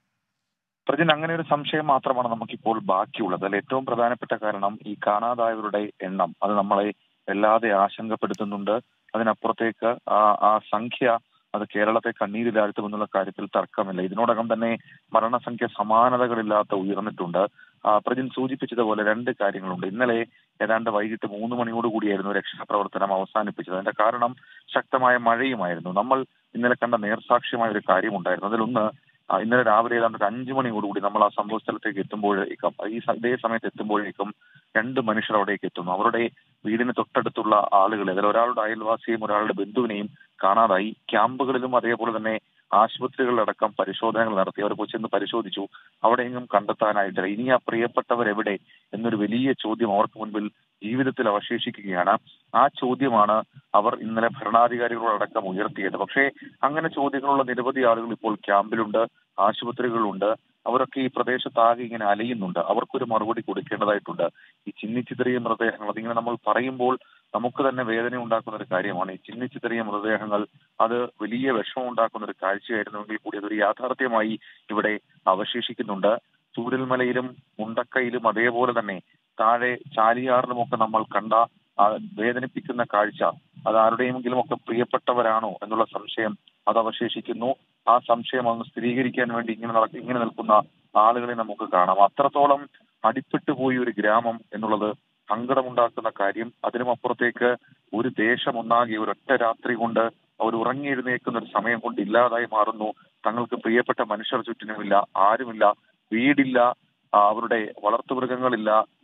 Speaker 2: പ്രജിൻ അങ്ങനെ ഒരു സംശയം മാത്രമാണ് നമുക്കിപ്പോൾ ബാക്കിയുള്ളത് അതിൽ ഏറ്റവും പ്രധാനപ്പെട്ട കാരണം ഈ കാണാതായവരുടെ എണ്ണം അത് നമ്മളെ വല്ലാതെ ആശങ്കപ്പെടുത്തുന്നുണ്ട് അതിനപ്പുറത്തേക്ക് ആ ആ സംഖ്യ അത് കേരളത്തെ കണ്ണീരിലാഴ്ത്തുമെന്നുള്ള കാര്യത്തിൽ തർക്കമില്ല ഇതിനോടകം തന്നെ മരണസംഖ്യ സമാനതകളില്ലാത്ത ഉയർന്നിട്ടുണ്ട് ആ, പ്രജിൻ സൂചിപ്പിച്ചതുപോലെ രണ്ട് കാര്യങ്ങളുണ്ട് ഇന്നലെ ഏതാണ്ട് വൈകിട്ട് മൂന്ന് മണിയോടുകൂടിയായിരുന്നു രക്ഷാപ്രവർത്തനം അവസാനിപ്പിച്ചത് അതിന്റെ കാരണം ശക്തമായ മഴയുമായിരുന്നു നമ്മൾ ഇന്നലെ കണ്ട നേർസാക്ഷ്യമായ ഒരു കാര്യമുണ്ടായിരുന്നു അതിലൊന്ന് ആ, ഇന്നലെ രാവിലെ ഏതാണ്ട് ഒരു അഞ്ചു മണിയോടുകൂടി നമ്മൾ ആ സംഭവ സ്ഥലത്തേക്ക് എത്തുമ്പോഴേക്കും ഈ സ- ഇതേ സമയത്ത് എത്തുമ്പോഴേക്കും രണ്ട് മനുഷ്യർ അവിടേക്ക് എത്തുന്നു അവരുടെ വീടിന് തൊട്ടടുത്തുള്ള ആളുകൾ അതിൽ ഒരാളുടെ അയൽവാസിയും ഒരാളുടെ ബന്ധുവിനെയും കാണാതായി ക്യാമ്പുകളിലും അതേപോലെ തന്നെ ആശുപത്രികളിലടക്കം പരിശോധനകൾ നടത്തി അവരെ ചെന്ന് പരിശോധിച്ചു അവിടെയെങ്ങും കണ്ടെത്താനായിട്ടില്ല ഇനി ആ പ്രിയപ്പെട്ടവർ എവിടെ എന്നൊരു വലിയ ചോദ്യം അവർക്ക് മുൻപിൽ ജീവിതത്തിൽ അവശേഷിക്കുകയാണ് ആ ചോദ്യമാണ് അവർ ഇന്നലെ ഭരണാധികാരികളോടക്കം ഉയർത്തിയത് പക്ഷേ അങ്ങനെ ചോദ്യങ്ങളുള്ള നിരവധി ആളുകൾ ഇപ്പോൾ ക്യാമ്പിലുണ്ട് ആശുപത്രികളുണ്ട് അവരൊക്കെ ഈ പ്രദേശത്താകെ ഇങ്ങനെ അലയുന്നുണ്ട് അവർക്കൊരു മറുപടി കൊടുക്കേണ്ടതായിട്ടുണ്ട് ഈ ചിന്നിച്ചിതറിയ മൃതദേഹങ്ങൾ അതിങ്ങനെ നമ്മൾ പറയുമ്പോൾ നമുക്ക് തന്നെ വേദന ഉണ്ടാക്കുന്ന ഒരു കാര്യമാണ് ഈ ചിന്നിച്ചിതറിയ മൃതദേഹങ്ങൾ അത് വലിയ വിഷമം ഉണ്ടാക്കുന്ന ഒരു കാഴ്ചയായിരുന്നുവെങ്കിൽ കൂടി അതൊരു യാഥാർത്ഥ്യമായി ഇവിടെ അവശേഷിക്കുന്നുണ്ട് ചൂരൽമലയിലും മുണ്ടക്കയിലും അതേപോലെ തന്നെ താഴെ ചാലിയാറിലുമൊക്കെ നമ്മൾ കണ്ട ആ വേദനിപ്പിക്കുന്ന കാഴ്ച അത് ആരുടെയെങ്കിലും ഒക്കെ പ്രിയപ്പെട്ടവരാണോ എന്നുള്ള സംശയം അത് അവശേഷിക്കുന്നു ആ സംശയം ഒന്ന് സ്ഥിരീകരിക്കാൻ വേണ്ടി ഇങ്ങനെ നട ഇങ്ങനെ നിൽക്കുന്ന ആളുകളെ നമുക്ക് കാണാം അത്രത്തോളം അടിപ്പെട്ടു പോയി ഒരു ഗ്രാമം എന്നുള്ളത് സങ്കടമുണ്ടാക്കുന്ന കാര്യം അതിനും അപ്പുറത്തേക്ക് ഒരു ദേശം ഒന്നാകെ ഒരൊറ്റ രാത്രി കൊണ്ട് അവർ ഉറങ്ങിയെഴുന്നേക്കുന്ന ഒരു സമയം കൊണ്ട് ഇല്ലാതായി മാറുന്നു തങ്ങൾക്ക് പ്രിയപ്പെട്ട മനുഷ്യർ ചുറ്റിനുമില്ല ആരുമില്ല വീടില്ല ആ, അവരുടെ വളർത്തുമൃഗങ്ങളില്ല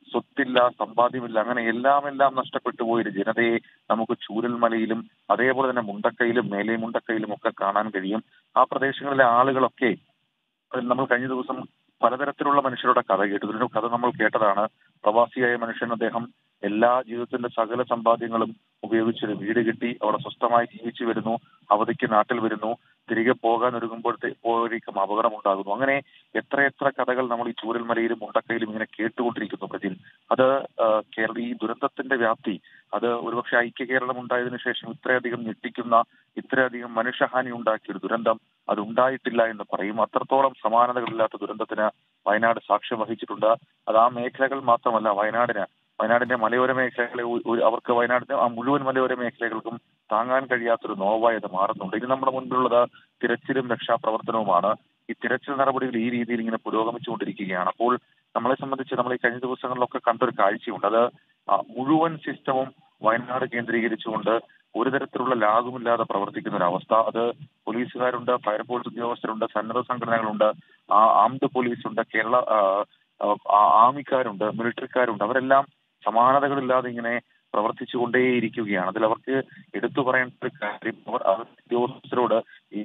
Speaker 2: സ്വത്തില്ല സമ്പാദ്യമില്ല അങ്ങനെ എല്ലാം എല്ലാം നഷ്ടപ്പെട്ടു പോയൊരു ജനതയെ നമുക്ക് ചൂരൽമലയിലും അതേപോലെ തന്നെ മുണ്ടക്കയിലും മേലെ മുണ്ടക്കയിലും ഒക്കെ കാണാൻ കഴിയും ആ പ്രദേശങ്ങളിലെ ആളുകളൊക്കെ അതിൽ നമ്മൾ കഴിഞ്ഞ ദിവസം പലതരത്തിലുള്ള മനുഷ്യരുടെ കഥ കേട്ടു ഇതിലൊരു കഥ നമ്മൾ കേട്ടതാണ് പ്രവാസിയായ മനുഷ്യൻ അദ്ദേഹം എല്ലാ ജീവിതത്തിന്റെ സകല സമ്പാദ്യങ്ങളും ഉപയോഗിച്ചൊരു വീട് കിട്ടി അവിടെ സ്വസ്ഥമായി ജീവിച്ചു വരുന്നു അവധിക്ക് നാട്ടിൽ വരുന്നു തിരികെ പോകാൻ ഒരുങ്ങുമ്പോഴത്തേക്കും അപകടം ഉണ്ടാകുന്നു അങ്ങനെ എത്രയെത്ര കഥകൾ നമ്മൾ ഈ ചൂരൽമലയിലും മുണ്ടക്കയിലും ഇങ്ങനെ കേട്ടുകൊണ്ടിരിക്കുന്നു പ്രജിൻ അത് കേരള ഈ ദുരന്തത്തിന്റെ വ്യാപ്തി അത് ഒരുപക്ഷെ ഐക്യ കേരളം ഉണ്ടായതിനു ശേഷം ഇത്രയധികം ഞെട്ടിക്കുന്ന ഇത്രയധികം മനുഷ്യഹാനി ഉണ്ടാക്കിയ ഒരു ദുരന്തം അത് ഉണ്ടായിട്ടില്ല എന്ന് പറയും അത്രത്തോളം സമാനതകളില്ലാത്ത ദുരന്തത്തിന് വയനാട് സാക്ഷ്യം വഹിച്ചിട്ടുണ്ട് അത് ആ മേഖലകൾ മാത്രമല്ല വയനാടിന് വയനാടിന്റെ മലയോര മേഖലകളെ അവർക്ക് വയനാടിന്റെ ആ മുഴുവൻ മലയോര മേഖലകൾക്കും താങ്ങാൻ കഴിയാത്തൊരു നോവായി അത് മാറുന്നുണ്ട് ഇനി നമ്മുടെ മുൻപിലുള്ളത് തിരച്ചിലും രക്ഷാപ്രവർത്തനവുമാണ് ഈ തിരച്ചിൽ നടപടികൾ ഈ രീതിയിൽ ഇങ്ങനെ പുരോഗമിച്ചുകൊണ്ടിരിക്കുകയാണ് അപ്പോൾ നമ്മളെ സംബന്ധിച്ച് നമ്മൾ ഈ കഴിഞ്ഞ ദിവസങ്ങളിലൊക്കെ കണ്ടൊരു കാഴ്ചയുണ്ട് അത് മുഴുവൻ സിസ്റ്റവും വയനാട് കേന്ദ്രീകരിച്ചുകൊണ്ട് ഒരു തരത്തിലുള്ള ലാഗുമില്ലാതെ പ്രവർത്തിക്കുന്ന ഒരു അവസ്ഥ അത് പോലീസുകാരുണ്ട് ഫയർഫോഴ്സ് ഉദ്യോഗസ്ഥരുണ്ട് സന്നദ്ധ സംഘടനകളുണ്ട് ആംഡ് പോലീസ് ഉണ്ട് കേരള ആർമിക്കാരുണ്ട് മിലിറ്ററിക്കാരുണ്ട് അവരെല്ലാം സമാനതകളില്ലാതെ ഇങ്ങനെ പ്രവർത്തിച്ചുകൊണ്ടേയിരിക്കുകയാണ് അതിൽ അവർക്ക് എടുത്തു പറയേണ്ട ഒരു കാര്യം അവർ ഉദ്യോഗസ്ഥരോട് ഈ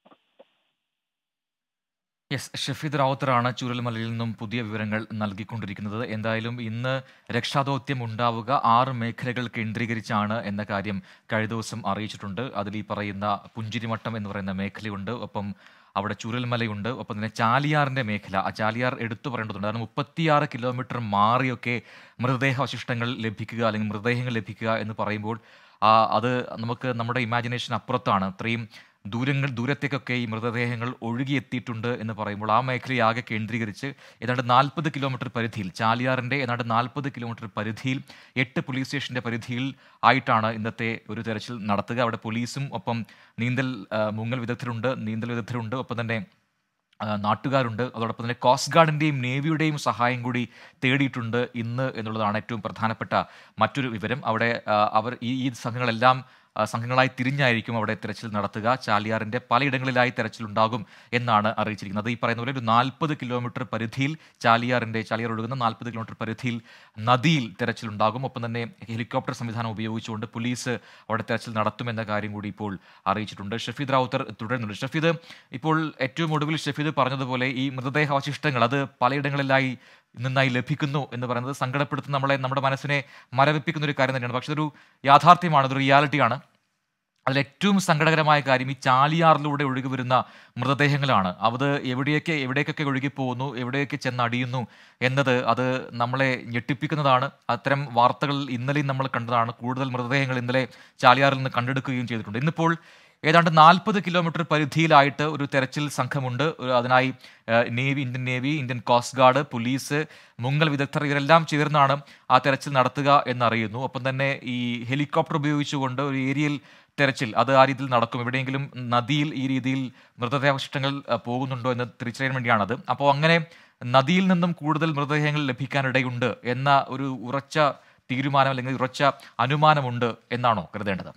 Speaker 1: യെസ് ഷഫീദ് റാവുത്തറാണ് ചൂരൽമലയിൽ നിന്നും പുതിയ വിവരങ്ങൾ നൽകിക്കൊണ്ടിരിക്കുന്നത് എന്തായാലും ഇന്ന് രക്ഷാദൗത്യം ഉണ്ടാവുക ആറ് മേഖലകൾ കേന്ദ്രീകരിച്ചാണ് എന്ന കാര്യം കഴിഞ്ഞ ദിവസം അറിയിച്ചിട്ടുണ്ട് അതിൽ ഈ പറയുന്ന പുഞ്ചിരിമട്ടം എന്ന് പറയുന്ന മേഖലയുണ്ട് ഒപ്പം അവിടെ ചുരൽമലയുണ്ട് ഒപ്പം തന്നെ ചാലിയാറിന്റെ മേഖല ആ ചാലിയാർ എടുത്തു പറയേണ്ടതുണ്ട് കാരണം മുപ്പത്തിയാറ് കിലോമീറ്റർ മാറിയൊക്കെ മൃതദേഹാവശിഷ്ടങ്ങൾ ലഭിക്കുക അല്ലെങ്കിൽ മൃതദേഹങ്ങൾ ലഭിക്കുക എന്ന് പറയുമ്പോൾ അത് നമുക്ക് നമ്മുടെ ഇമാജിനേഷൻ അപ്പുറത്താണ് അത്രയും ദൂരങ്ങൾ ദൂരത്തേക്കൊക്കെ ഈ മൃതദേഹങ്ങൾ ഒഴുകിയെത്തിയിട്ടുണ്ട് എന്ന് പറയുമ്പോൾ ആ മേഖലയാകെ കേന്ദ്രീകരിച്ച് ഏതാണ്ട് നാൽപ്പത് കിലോമീറ്റർ പരിധിയിൽ ചാലിയാറിൻ്റെ ഏതാണ്ട് നാൽപ്പത് കിലോമീറ്റർ പരിധിയിൽ എട്ട് പോലീസ് സ്റ്റേഷൻ്റെ പരിധിയിൽ ആയിട്ടാണ് ഇന്നത്തെ ഒരു തെരച്ചിൽ നടത്തുക അവിടെ പോലീസും ഒപ്പം നീന്തൽ മുങ്ങൽ വിദഗ്ധരുണ്ട് നീന്തൽ വിദഗ്ധരുണ്ട് ഒപ്പം തന്നെ നാട്ടുകാരുണ്ട് അതോടൊപ്പം തന്നെ കോസ്റ്റ് ഗാർഡിൻ്റെയും നേവിയുടെയും സഹായം കൂടി തേടിയിട്ടുണ്ട് ഇന്ന് എന്നുള്ളതാണ് ഏറ്റവും പ്രധാനപ്പെട്ട മറ്റൊരു വിവരം അവിടെ അവർ ഈ ഈ സംഘങ്ങളെല്ലാം സംഘങ്ങളായി തിരിഞ്ഞായിരിക്കും അവിടെ തെരച്ചിൽ നടത്തുക ചാലിയാറിന്റെ പലയിടങ്ങളിലായി തെരച്ചിൽ ഉണ്ടാകും എന്നാണ് അറിയിച്ചിരിക്കുന്നത് ഈ പറയുന്ന പോലെ ഒരു നാൽപ്പത് കിലോമീറ്റർ പരിധിയിൽ ചാലിയാറിന്റെ ചാലിയാർ ഒഴുകുന്ന നാൽപ്പത് കിലോമീറ്റർ പരിധിയിൽ നദിയിൽ തെരച്ചിൽ ഉണ്ടാകും ഒപ്പം തന്നെ ഹെലികോപ്റ്റർ സംവിധാനം ഉപയോഗിച്ചുകൊണ്ട് പോലീസ് അവിടെ തെരച്ചിൽ നടത്തുമെന്ന കാര്യം കൂടി ഇപ്പോൾ അറിയിച്ചിട്ടുണ്ട് ഷഫീദ് റാവുത്തർ തുടരുന്നുണ്ട് ഷഫീദ് ഇപ്പോൾ ഏറ്റവും ഒടുവിൽ ഷഫീദ് പറഞ്ഞതുപോലെ ഈ മൃതദേഹാവശിഷ്ടങ്ങൾ അത് പലയിടങ്ങളിലായി നിന്നായി ലഭിക്കുന്നു എന്ന് പറയുന്നത് സങ്കടപ്പെടുത്തുന്ന നമ്മളെ നമ്മുടെ മനസ്സിനെ മരവിപ്പിക്കുന്ന ഒരു കാര്യം തന്നെയാണ് പക്ഷെ ഇതൊരു യാഥാർത്ഥ്യമാണ് ഇതൊരു റിയാലിറ്റിയാണ് അതിൽ ഏറ്റവും സങ്കടകരമായ കാര്യം ഈ ചാലിയാറിലൂടെ ഒഴുകി വരുന്ന മൃതദേഹങ്ങളാണ് അത് എവിടെയൊക്കെ എവിടേക്കൊക്കെ ഒഴുകി പോകുന്നു എവിടെയൊക്കെ ചെന്നടിയുന്നു എന്നത് അത് നമ്മളെ ഞെട്ടിപ്പിക്കുന്നതാണ് അത്തരം വാർത്തകൾ ഇന്നലെയും നമ്മൾ കണ്ടതാണ് കൂടുതൽ മൃതദേഹങ്ങൾ ഇന്നലെ ചാലിയാറിൽ നിന്ന് കണ്ടെടുക്കുകയും ചെയ്തിട്ടുണ്ട് ഇന്നിപ്പോൾ ഏതാണ്ട് നാൽപ്പത് കിലോമീറ്റർ പരിധിയിലായിട്ട് ഒരു തെരച്ചിൽ സംഘമുണ്ട് അതിനായി navy Indian navy Indian coast guard police മുങ്ങൽ വിദഗ്ധർ ഇവരെല്ലാം ചേർന്നാണ് ആ തെരച്ചിൽ നടത്തുക എന്നറിയുന്നു ഒപ്പം തന്നെ ഈ ഹെലികോപ്റ്റർ ഉപയോഗിച്ചുകൊണ്ട് ഒരു ഏരിയയിൽ തെരച്ചിൽ അത് ആ രീതിയിൽ നടക്കും എവിടെയെങ്കിലും നദിയിൽ ഈ രീതിയിൽ മൃതദേഹാവശിഷ്ടങ്ങൾ പോകുന്നുണ്ടോ എന്ന് തിരിച്ചറിയാൻ വേണ്ടിയാണത് അപ്പോൾ അങ്ങനെ നദിയിൽ നിന്നും കൂടുതൽ മൃതദേഹങ്ങൾ ലഭിക്കാനിടയുണ്ട് എന്ന ഒരു ഉറച്ച തീരുമാനം അല്ലെങ്കിൽ ഉറച്ച അനുമാനമുണ്ട് എന്നാണോ കരുതേണ്ടത്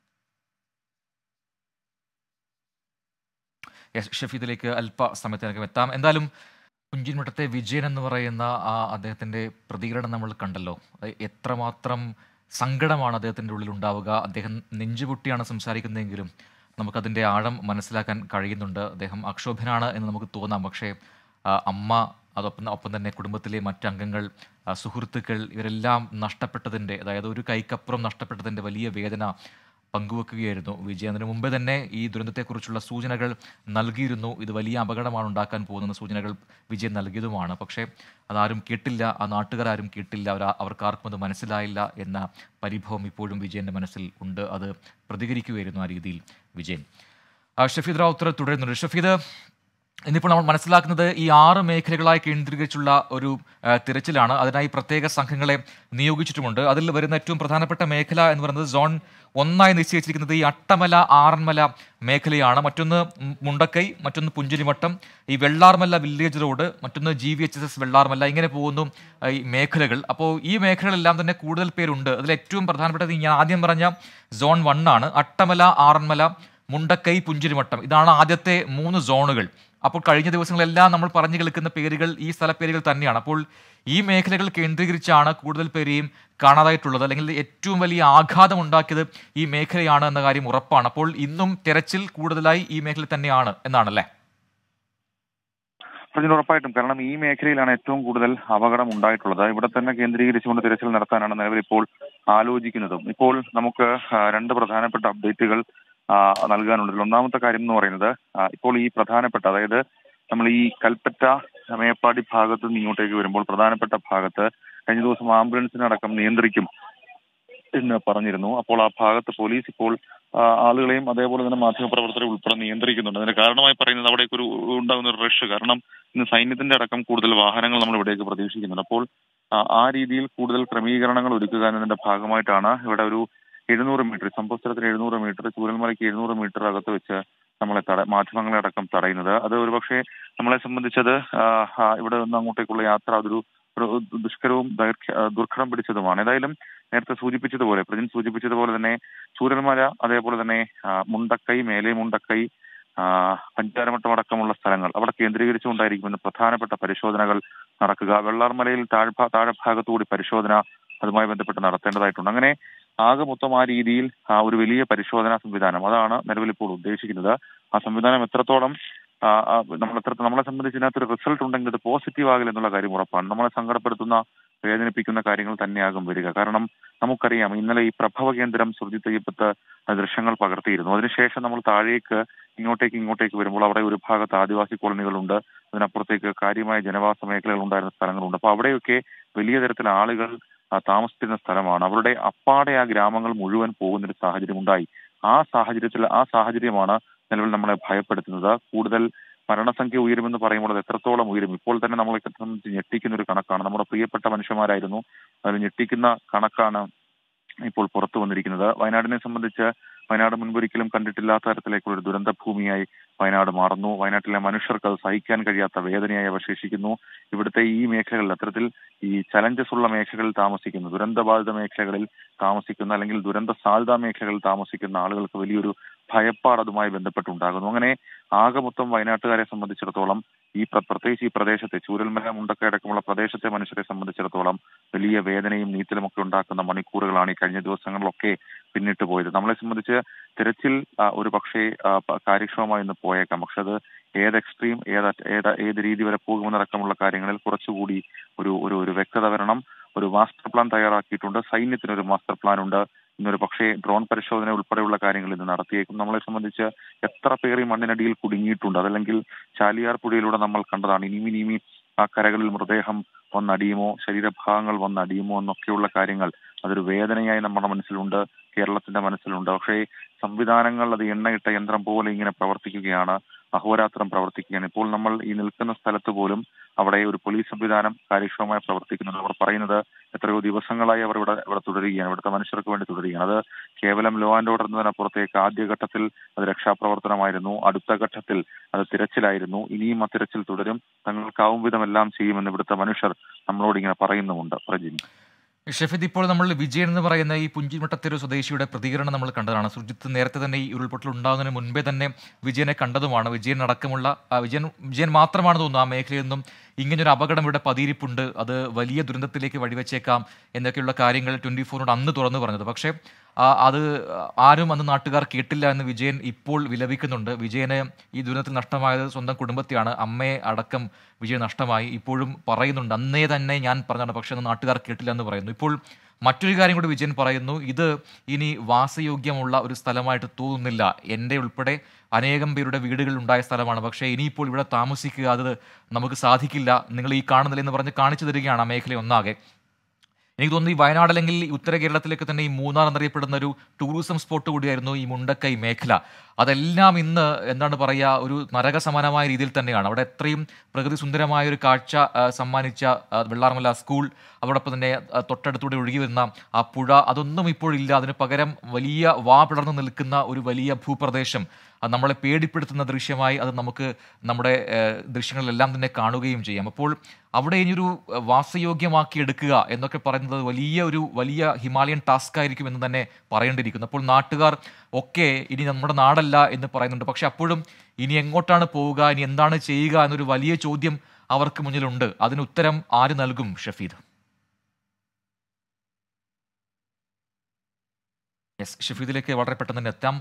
Speaker 1: ഷഫീദിലേക്ക് അല്പ സമയത്തിനകം എത്താം എന്തായാലും കുഞ്ചിൻമഠത്തെ വിജയൻ എന്ന് പറയുന്ന ആ അദ്ദേഹത്തിൻ്റെ പ്രതികരണം നമ്മൾ കണ്ടല്ലോ എത്രമാത്രം സങ്കടമാണ് അദ്ദേഹത്തിൻ്റെ ഉള്ളിൽ ഉണ്ടാവുക അദ്ദേഹം നെഞ്ചുപൊട്ടിയാണ് സംസാരിക്കുന്നതെങ്കിലും നമുക്കതിൻ്റെ ആഴം മനസ്സിലാക്കാൻ കഴിയുന്നുണ്ട് അദ്ദേഹം അക്ഷോഭനാണ് എന്ന് നമുക്ക് തോന്നാം പക്ഷേ അമ്മ അതൊപ്പം ഒപ്പം തന്നെ കുടുംബത്തിലെ മറ്റംഗങ്ങൾ സുഹൃത്തുക്കൾ ഇവരെല്ലാം നഷ്ടപ്പെട്ടതിൻ്റെ അതായത് ഒരു കൈക്കപ്പുറം നഷ്ടപ്പെട്ടതിൻ്റെ വലിയ വേദന പങ്കുവെക്കുകയായിരുന്നു വിജയ് അതിനു മുമ്പേ തന്നെ ഈ ദുരന്തത്തെക്കുറിച്ചുള്ള സൂചനകൾ നൽകിയിരുന്നു ഇത് വലിയ അപകടമാണ് ഉണ്ടാക്കാൻ പോകുന്ന സൂചനകൾ വിജയ് നൽകിയതുമാണ് പക്ഷേ അതാരും കേട്ടില്ല ആ നാട്ടുകാരും കേട്ടില്ല അവർ അവർക്കാർക്കും അത് മനസ്സിലായില്ല എന്ന പരിഭവം ഇപ്പോഴും വിജയൻ്റെ മനസ്സിൽ ഉണ്ട് അത് പ്രതികരിക്കുകയായിരുന്നു ആ രീതിയിൽ വിജയൻ ഷഫീദ് റാവുത്തർ തുടരുന്നുണ്ട് ഷഫീദ് ഇന്നിപ്പോൾ നമ്മൾ മനസ്സിലാക്കുന്നത് ഈ ആറ് മേഖലകളായി കേന്ദ്രീകരിച്ചുള്ള ഒരു തിരച്ചിലാണ് അതിനായി പ്രത്യേക സംഘങ്ങളെ നിയോഗിച്ചിട്ടുമുണ്ട് അതിൽ വരുന്ന ഏറ്റവും പ്രധാനപ്പെട്ട മേഖല എന്ന് പറയുന്നത് സോൺ ഒന്നായി നിശ്ചയിച്ചിരിക്കുന്നത് ഈ അട്ടമല ആറന്മല മേഖലയാണ് മറ്റൊന്ന് മുണ്ടക്കൈ മറ്റൊന്ന് പുഞ്ചിരിമട്ടം ഈ വെള്ളാർമല വില്ലേജ് റോഡ് മറ്റൊന്ന് G V H S S Vellarmala ഇങ്ങനെ പോകുന്നു ഈ മേഖലകൾ അപ്പോൾ ഈ മേഖലകളെല്ലാം തന്നെ കൂടുതൽ പേരുണ്ട് അതിൽ ഏറ്റവും പ്രധാനപ്പെട്ടത് ഞാൻ ആദ്യം പറഞ്ഞ സോൺ വൺ ആണ് അട്ടമല ആറന്മല മുണ്ടക്കൈ പുഞ്ചിരിമട്ടം ഇതാണ് ആദ്യത്തെ മൂന്ന് സോണുകൾ അപ്പോൾ കഴിഞ്ഞ ദിവസങ്ങളെല്ലാം നമ്മൾ പറഞ്ഞു കേൾക്കുന്ന പേരുകൾ ഈ സ്ഥലപ്പേരുകൾ തന്നെയാണ് അപ്പോൾ ഈ മേഖലകൾ കേന്ദ്രീകരിച്ചാണ് കൂടുതൽ പേരെയും കാണാതായിട്ടുള്ളത് അല്ലെങ്കിൽ ഏറ്റവും വലിയ ആഘാതം ഉണ്ടാക്കിയത് ഈ മേഖലയാണ് എന്ന കാര്യം ഉറപ്പാണ് അപ്പോൾ ഇന്നും തെരച്ചിൽ കൂടുതലായി ഈ മേഖല തന്നെയാണ് എന്നാണല്ലേ
Speaker 2: പ്രജിന് ഉറപ്പായിട്ടും കാരണം ഈ മേഖലയിലാണ് ഏറ്റവും കൂടുതൽ അപകടം ഉണ്ടായിട്ടുള്ളത് ഇവിടെ തന്നെ കേന്ദ്രീകരിച്ചുകൊണ്ട് തിരച്ചിൽ നടത്താനാണ് നിലവിൽ ഇപ്പോൾ ആലോചിക്കുന്നതും ഇപ്പോൾ നമുക്ക് ആ, രണ്ട് പ്രധാനപ്പെട്ട അപ്ഡേറ്റുകൾ ആ, നൽകാനുണ്ട് ഇതിൽ ഒന്നാമത്തെ കാര്യം എന്ന് പറയുന്നത് ആ, ഇപ്പോൾ ഈ പ്രധാനപ്പെട്ട അതായത് നമ്മൾ ഈ കൽപ്പറ്റ മേപ്പാടി ഭാഗത്ത് നിന്ന് ഇങ്ങോട്ടേക്ക് വരുമ്പോൾ പ്രധാനപ്പെട്ട ഭാഗത്ത് കഴിഞ്ഞ ദിവസം ആംബുലൻസിനടക്കം നിയന്ത്രിക്കും എന്ന് പറഞ്ഞിരുന്നു അപ്പോൾ ആ ഭാഗത്ത് പോലീസ് ഇപ്പോൾ ആ, ആളുകളെയും അതേപോലെ തന്നെ മാധ്യമപ്രവർത്തകരെ ഉൾപ്പെടെ നിയന്ത്രിക്കുന്നുണ്ട് അതിന് കാരണമായി പറയുന്നത് അവിടേക്ക് ഒരു ഉണ്ടാകുന്ന ഒരു റഷ് കാരണം ഇന്ന് സൈന്യത്തിന്റെ അടക്കം കൂടുതൽ വാഹനങ്ങൾ നമ്മൾ ഇവിടേക്ക് പ്രതീക്ഷിക്കുന്നുണ്ട് അപ്പോൾ ആ, ആ രീതിയിൽ കൂടുതൽ ക്രമീകരണങ്ങൾ ഒരുക്കുക എന്നതിന്റെ ഭാഗമായിട്ടാണ് ഇവിടെ ഒരു എഴുന്നൂറ് മീറ്റർ സംഭവസ്ഥലത്തിന് എഴുന്നൂറ് മീറ്റർ ചൂരൽമലയ്ക്ക് എഴുന്നൂറ് മീറ്റർ അകത്ത് വെച്ച് നമ്മളെ തട മാധ്യമങ്ങളെ അടക്കം തടയുന്നത് അത് ഒരുപക്ഷെ നമ്മളെ സംബന്ധിച്ചത് ആ, ആ, ഇവിടെ നിന്ന് അങ്ങോട്ടേക്കുള്ള യാത്ര അതൊരു ഒരു ദുഷ്കരവും ദൈർഘ്യ ആ, ദുർഘടം പിടിച്ചതുമാണ് ഏതായാലും നേരത്തെ സൂചിപ്പിച്ചതുപോലെ പ്രജിൻ സൂചിപ്പിച്ചതുപോലെ തന്നെ ചൂരൽമല അതേപോലെ തന്നെ ആ, മുണ്ടക്കൈ മേലെ മുണ്ടക്കൈ ആ, പഞ്ചാരമട്ടം അടക്കമുള്ള സ്ഥലങ്ങൾ അവിടെ കേന്ദ്രീകരിച്ചുകൊണ്ടായിരിക്കുമെന്ന് പ്രധാനപ്പെട്ട പരിശോധനകൾ നടക്കുക വെള്ളാർമലയിൽ താഴ്ഭാ താഴെ ഭാഗത്തുകൂടി പരിശോധന അതുമായി ബന്ധപ്പെട്ട് നടത്തേണ്ടതായിട്ടുണ്ട് അങ്ങനെ ആകെ മൊത്തം ആ രീതിയിൽ ആ ഒരു വലിയ പരിശോധനാ സംവിധാനം അതാണ് നിലവിൽ ഇപ്പോൾ ഉദ്ദേശിക്കുന്നത് ആ സംവിധാനം എത്രത്തോളം ആ, ആ, നമ്മൾ എത്ര നമ്മളെ സംബന്ധിച്ച് ഇതിനകത്തൊരു റിസൾട്ട് ഉണ്ടെങ്കിൽ അത് പോസിറ്റീവ് ആകില്ല എന്നുള്ള കാര്യം ഉറപ്പാണ് നമ്മളെ സങ്കടപ്പെടുത്തുന്ന വേദനിപ്പിക്കുന്ന കാര്യങ്ങൾ തന്നെയാകും വരിക കാരണം നമുക്കറിയാം ഇന്നലെ ഈ പ്രഭവ കേന്ദ്രം സുർജിത് അയ്യപ്പത്ത് ആ ദൃശ്യങ്ങൾ പകർത്തിയിരുന്നു അതിനുശേഷം നമ്മൾ താഴേക്ക് ഇങ്ങോട്ടേക്ക് ഇങ്ങോട്ടേക്ക് വരുമ്പോൾ അവിടെ ഒരു ഭാഗത്ത് ആദിവാസി കോളനികളുണ്ട് അതിനപ്പുറത്തേക്ക് കാര്യമായ ജനവാസ മേഖലകൾ ഉണ്ടായിരുന്ന സ്ഥലങ്ങളുണ്ട് അപ്പൊ അവിടെയൊക്കെ വലിയ തരത്തിൽ ആളുകൾ ആ, താമസിച്ചിരുന്ന സ്ഥലമാണ് അവരുടെ അപ്പാടെ ആ ഗ്രാമങ്ങൾ മുഴുവൻ പോകുന്ന ഒരു സാഹചര്യം ഉണ്ടായി ആ സാഹചര്യത്തിൽ ആ സാഹചര്യമാണ് നിലവിൽ നമ്മളെ ഭയപ്പെടുത്തുന്നത് കൂടുതൽ മരണസംഖ്യ ഉയരുമെന്ന് പറയുമ്പോൾ അത് എത്രത്തോളം ഉയരും ഇപ്പോൾ തന്നെ നമ്മളെ സംബന്ധിച്ച് ഞെട്ടിക്കുന്ന ഒരു കണക്കാണ് നമ്മുടെ പ്രിയപ്പെട്ട മനുഷ്യന്മാരായിരുന്നു അതിൽ ഞെട്ടിക്കുന്ന കണക്കാണ് ഇപ്പോൾ പുറത്തു വന്നിരിക്കുന്നത് വയനാടിനെ സംബന്ധിച്ച് വയനാട് മുൻപൊരിക്കലും കണ്ടിട്ടില്ലാത്ത തരത്തിലേക്കുള്ള ഒരു ദുരന്ത ഭൂമിയായി വയനാട് മാറുന്നു വയനാട്ടിലെ മനുഷ്യർക്ക് അത് സഹിക്കാൻ കഴിയാത്ത വേദനയായി അവശേഷിക്കുന്നു ഇവിടുത്തെ ഈ മേഖലകളിൽ അത്തരത്തിൽ ഈ ചലഞ്ചസ് ഉള്ള മേഖലകളിൽ താമസിക്കുന്ന ദുരന്തബാധിത മേഖലകളിൽ താമസിക്കുന്ന അല്ലെങ്കിൽ ദുരന്ത സാധ്യതാ മേഖലകളിൽ താമസിക്കുന്ന ആളുകൾക്ക് വലിയൊരു ഭയപ്പാട് അതുമായി ബന്ധപ്പെട്ടുണ്ടാകുന്നു അങ്ങനെ ആകെ മൊത്തം വയനാട്ടുകാരെ സംബന്ധിച്ചിടത്തോളം ഈ പ്ര- പ്രത്യേകിച്ച് ഈ പ്രദേശത്തെ ചൂരൽമല മുണ്ടക്ക അടക്കമുള്ള പ്രദേശത്തെ മനുഷ്യരെ സംബന്ധിച്ചിടത്തോളം വലിയ വേദനയും നീറ്റലും ഒക്കെ ഉണ്ടാക്കുന്ന മണിക്കൂറുകളാണ് ഈ കഴിഞ്ഞ ദിവസങ്ങളിലൊക്കെ പിന്നിട്ട് പോയത് നമ്മളെ സംബന്ധിച്ച് തിരച്ചിൽ ആ, ഒരു പക്ഷേ ആ, പ- കാര്യക്ഷമമായി ഇന്ന് പോയേക്കാം പക്ഷെ അത് ഏത് എക്സ്ട്രീം ഏത് അറ്റ- ഏത് ഏത് രീതി വരെ പോകുമെന്നടക്കമുള്ള കാര്യങ്ങളിൽ കുറച്ചുകൂടി ഒരു ഒരു ഒരു വ്യക്തത വരണം ഒരു മാസ്റ്റർ പ്ലാൻ തയ്യാറാക്കിയിട്ടുണ്ട് സൈന്യത്തിന് ഒരു മാസ്റ്റർ പ്ലാൻ ഉണ്ട് ഇന്നൊരു പക്ഷേ ഡ്രോൺ പരിശോധന ഉൾപ്പെടെയുള്ള കാര്യങ്ങൾ ഇന്ന് നടത്തിയേക്കും നമ്മളെ സംബന്ധിച്ച് എത്ര പേർ ഈ മണ്ണിനടിയിൽ കുടുങ്ങിയിട്ടുണ്ട് അതല്ലെങ്കിൽ ചാലിയാർ പുഴയിലൂടെ നമ്മൾ കണ്ടതാണ് ഇനിയും ഇനിയും ആ കരകളിൽ മൃതദേഹം വന്നടിയുമോ ശരീരഭാഗങ്ങൾ വന്നടിയുമോ എന്നൊക്കെയുള്ള കാര്യങ്ങൾ അതൊരു വേദനയായി നമ്മുടെ മനസ്സിലുണ്ട് കേരളത്തിന്റെ മനസ്സിലുണ്ട് പക്ഷേ സംവിധാനങ്ങൾ അത് എണ്ണയിട്ട യന്ത്രം പോലെ ഇങ്ങനെ പ്രവർത്തിക്കുകയാണ് അഹോരാത്രം പ്രവർത്തിക്കുകയാണ് ഇപ്പോൾ നമ്മൾ ഈ നിൽക്കുന്ന സ്ഥലത്ത് പോലും അവിടെ ഒരു പോലീസ് സംവിധാനം കാര്യക്ഷമമായി പ്രവർത്തിക്കുന്നുണ്ട് അവർ പറയുന്നത് എത്രയോ ദിവസങ്ങളായി അവർ ഇവിടെ ഇവിടെ തുടരുകയാണ് ഇവിടുത്തെ മനുഷ്യർക്ക് വേണ്ടി തുടരുകയാണ് അത് കേവലം ലോ ആൻഡ് ഓർഡർ എന്നതിനപ്പുറത്തേക്ക് ആദ്യഘട്ടത്തിൽ അത് രക്ഷാപ്രവർത്തനമായിരുന്നു അടുത്ത ഘട്ടത്തിൽ അത് തിരച്ചിലായിരുന്നു ഇനിയും ആ തിരച്ചിൽ തുടരും തങ്ങൾക്കാവും വിധം എല്ലാം ചെയ്യുമെന്ന് ഇവിടുത്തെ മനുഷ്യർ നമ്മളോട് ഇങ്ങനെ പറയുന്നുമുണ്ട് പ്രജിനി
Speaker 1: ഷെഫിദ് ഇപ്പോൾ നമ്മൾ വിജയൻ എന്ന് പറയുന്ന ഈ പുഞ്ചിമട്ടത്തെരു സ്വദേശിയുടെ പ്രതികരണം നമ്മൾ കണ്ടതാണ് സുജിത്ത് നേരത്തെ തന്നെ ഈ ഉരുൾപൊട്ടൽ ഉണ്ടാകുന്നതിന് മുൻപേ തന്നെ വിജയനെ കണ്ടതുമാണ് വിജയൻ അടക്കമുള്ള ആ, വിജയൻ വിജയൻ മാത്രമാണ് തോന്നുന്നു ആ മേഖലയിൽ നിന്നും ഇങ്ങനൊരു അപകടം ഇവിടെ പതിയിരിപ്പുണ്ട് അത് വലിയ ദുരന്തത്തിലേക്ക് വഴിവെച്ചേക്കാം എന്നൊക്കെയുള്ള കാര്യങ്ങൾ ട്വൻറ്റി ഫോറിനോട് അന്ന് തുറന്നു പറഞ്ഞത് പക്ഷേ ആ, അത് ആരും അന്ന് നാട്ടുകാർ കേട്ടില്ല എന്ന് വിജയൻ ഇപ്പോൾ വിലപിക്കുന്നുണ്ട് വിജയന് ഈ ദുരന്തത്തിൽ നഷ്ടമായത് സ്വന്തം കുടുംബത്തെയാണ് അമ്മയെ അടക്കം വിജയൻ നഷ്ടമായി ഇപ്പോഴും പറയുന്നുണ്ട് അന്നേ തന്നെ ഞാൻ പറഞ്ഞതാണ് പക്ഷേ അന്ന് നാട്ടുകാർ കേട്ടില്ല എന്ന് പറയുന്നു ഇപ്പോൾ മറ്റൊരു കാര്യം കൂടി വിജയൻ പറയുന്നു ഇത് ഇനി വാസയോഗ്യമുള്ള ഒരു സ്ഥലമായിട്ട് തോന്നുന്നില്ല എൻ്റെ ഉൾപ്പെടെ അനേകം പേരുടെ വീടുകളിൽ ഉണ്ടായ സ്ഥലമാണ് പക്ഷേ ഇനിയിപ്പോൾ ഇവിടെ താമസിക്കുക അത് നമുക്ക് സാധിക്കില്ല നിങ്ങൾ ഈ കാണുന്നില്ല എന്ന് പറഞ്ഞ് കാണിച്ചു തരികയാണ് ആ മേഖല ഒന്നാകെ എനിക്ക് തോന്നുന്നു ഈ വയനാട് അല്ലെങ്കിൽ ഈ ഉത്തര കേരളത്തിലേക്ക് തന്നെ ഈ മൂന്നാർ എന്നറിയപ്പെടുന്ന ഒരു ടൂറിസം സ്പോട്ട് കൂടിയായിരുന്നു ഈ മുണ്ടക്കൈ മേഖല അതെല്ലാം ഇന്ന് എന്താണ് പറയുക ഒരു നരക സമാനമായ രീതിയിൽ തന്നെയാണ് അവിടെ എത്രയും പ്രകൃതി സുന്ദരമായ ഒരു കാഴ്ച ആ, സമ്മാനിച്ച ആ, വെള്ളാർമല സ്കൂൾ അതോടൊപ്പം തന്നെ ആ, തൊട്ടടുത്തൂടെ ഒഴുകി വരുന്ന ആ പുഴ അതൊന്നും ഇപ്പോഴില്ല അതിന് പകരം വലിയ വാ പിളർന്നു നിൽക്കുന്ന ഒരു വലിയ ഭൂപ്രദേശം അത് നമ്മളെ പേടിപ്പെടുത്തുന്ന ദൃശ്യമായി അത് നമുക്ക് നമ്മുടെ ഏഹ്, ദൃശ്യങ്ങളിലെല്ലാം തന്നെ കാണുകയും ചെയ്യാം അപ്പോൾ അവിടെ ഇനിയൊരു ഏഹ്, വാസയോഗ്യമാക്കി എടുക്കുക എന്നൊക്കെ പറയുന്നത് വലിയ ഒരു വലിയ ഹിമാലയൻ ടാസ്ക് ആയിരിക്കും എന്ന് തന്നെ പറയേണ്ടിയിരിക്കുന്നു അപ്പോൾ നാട്ടുകാർ ഒക്കെ ഇനി നമ്മുടെ നാടല്ല എന്ന് പറയുന്നുണ്ട് പക്ഷെ അപ്പോഴും ഇനി എങ്ങോട്ടാണ് പോവുക ഇനി എന്താണ് ചെയ്യുക എന്നൊരു വലിയ ചോദ്യം അവർക്ക് മുന്നിലുണ്ട് അതിന് ഉത്തരം ആര് നൽകും ഷഫീദ് യെസ് ഷഫീദിലേക്ക് വളരെ പെട്ടെന്ന് തന്നെ എത്താം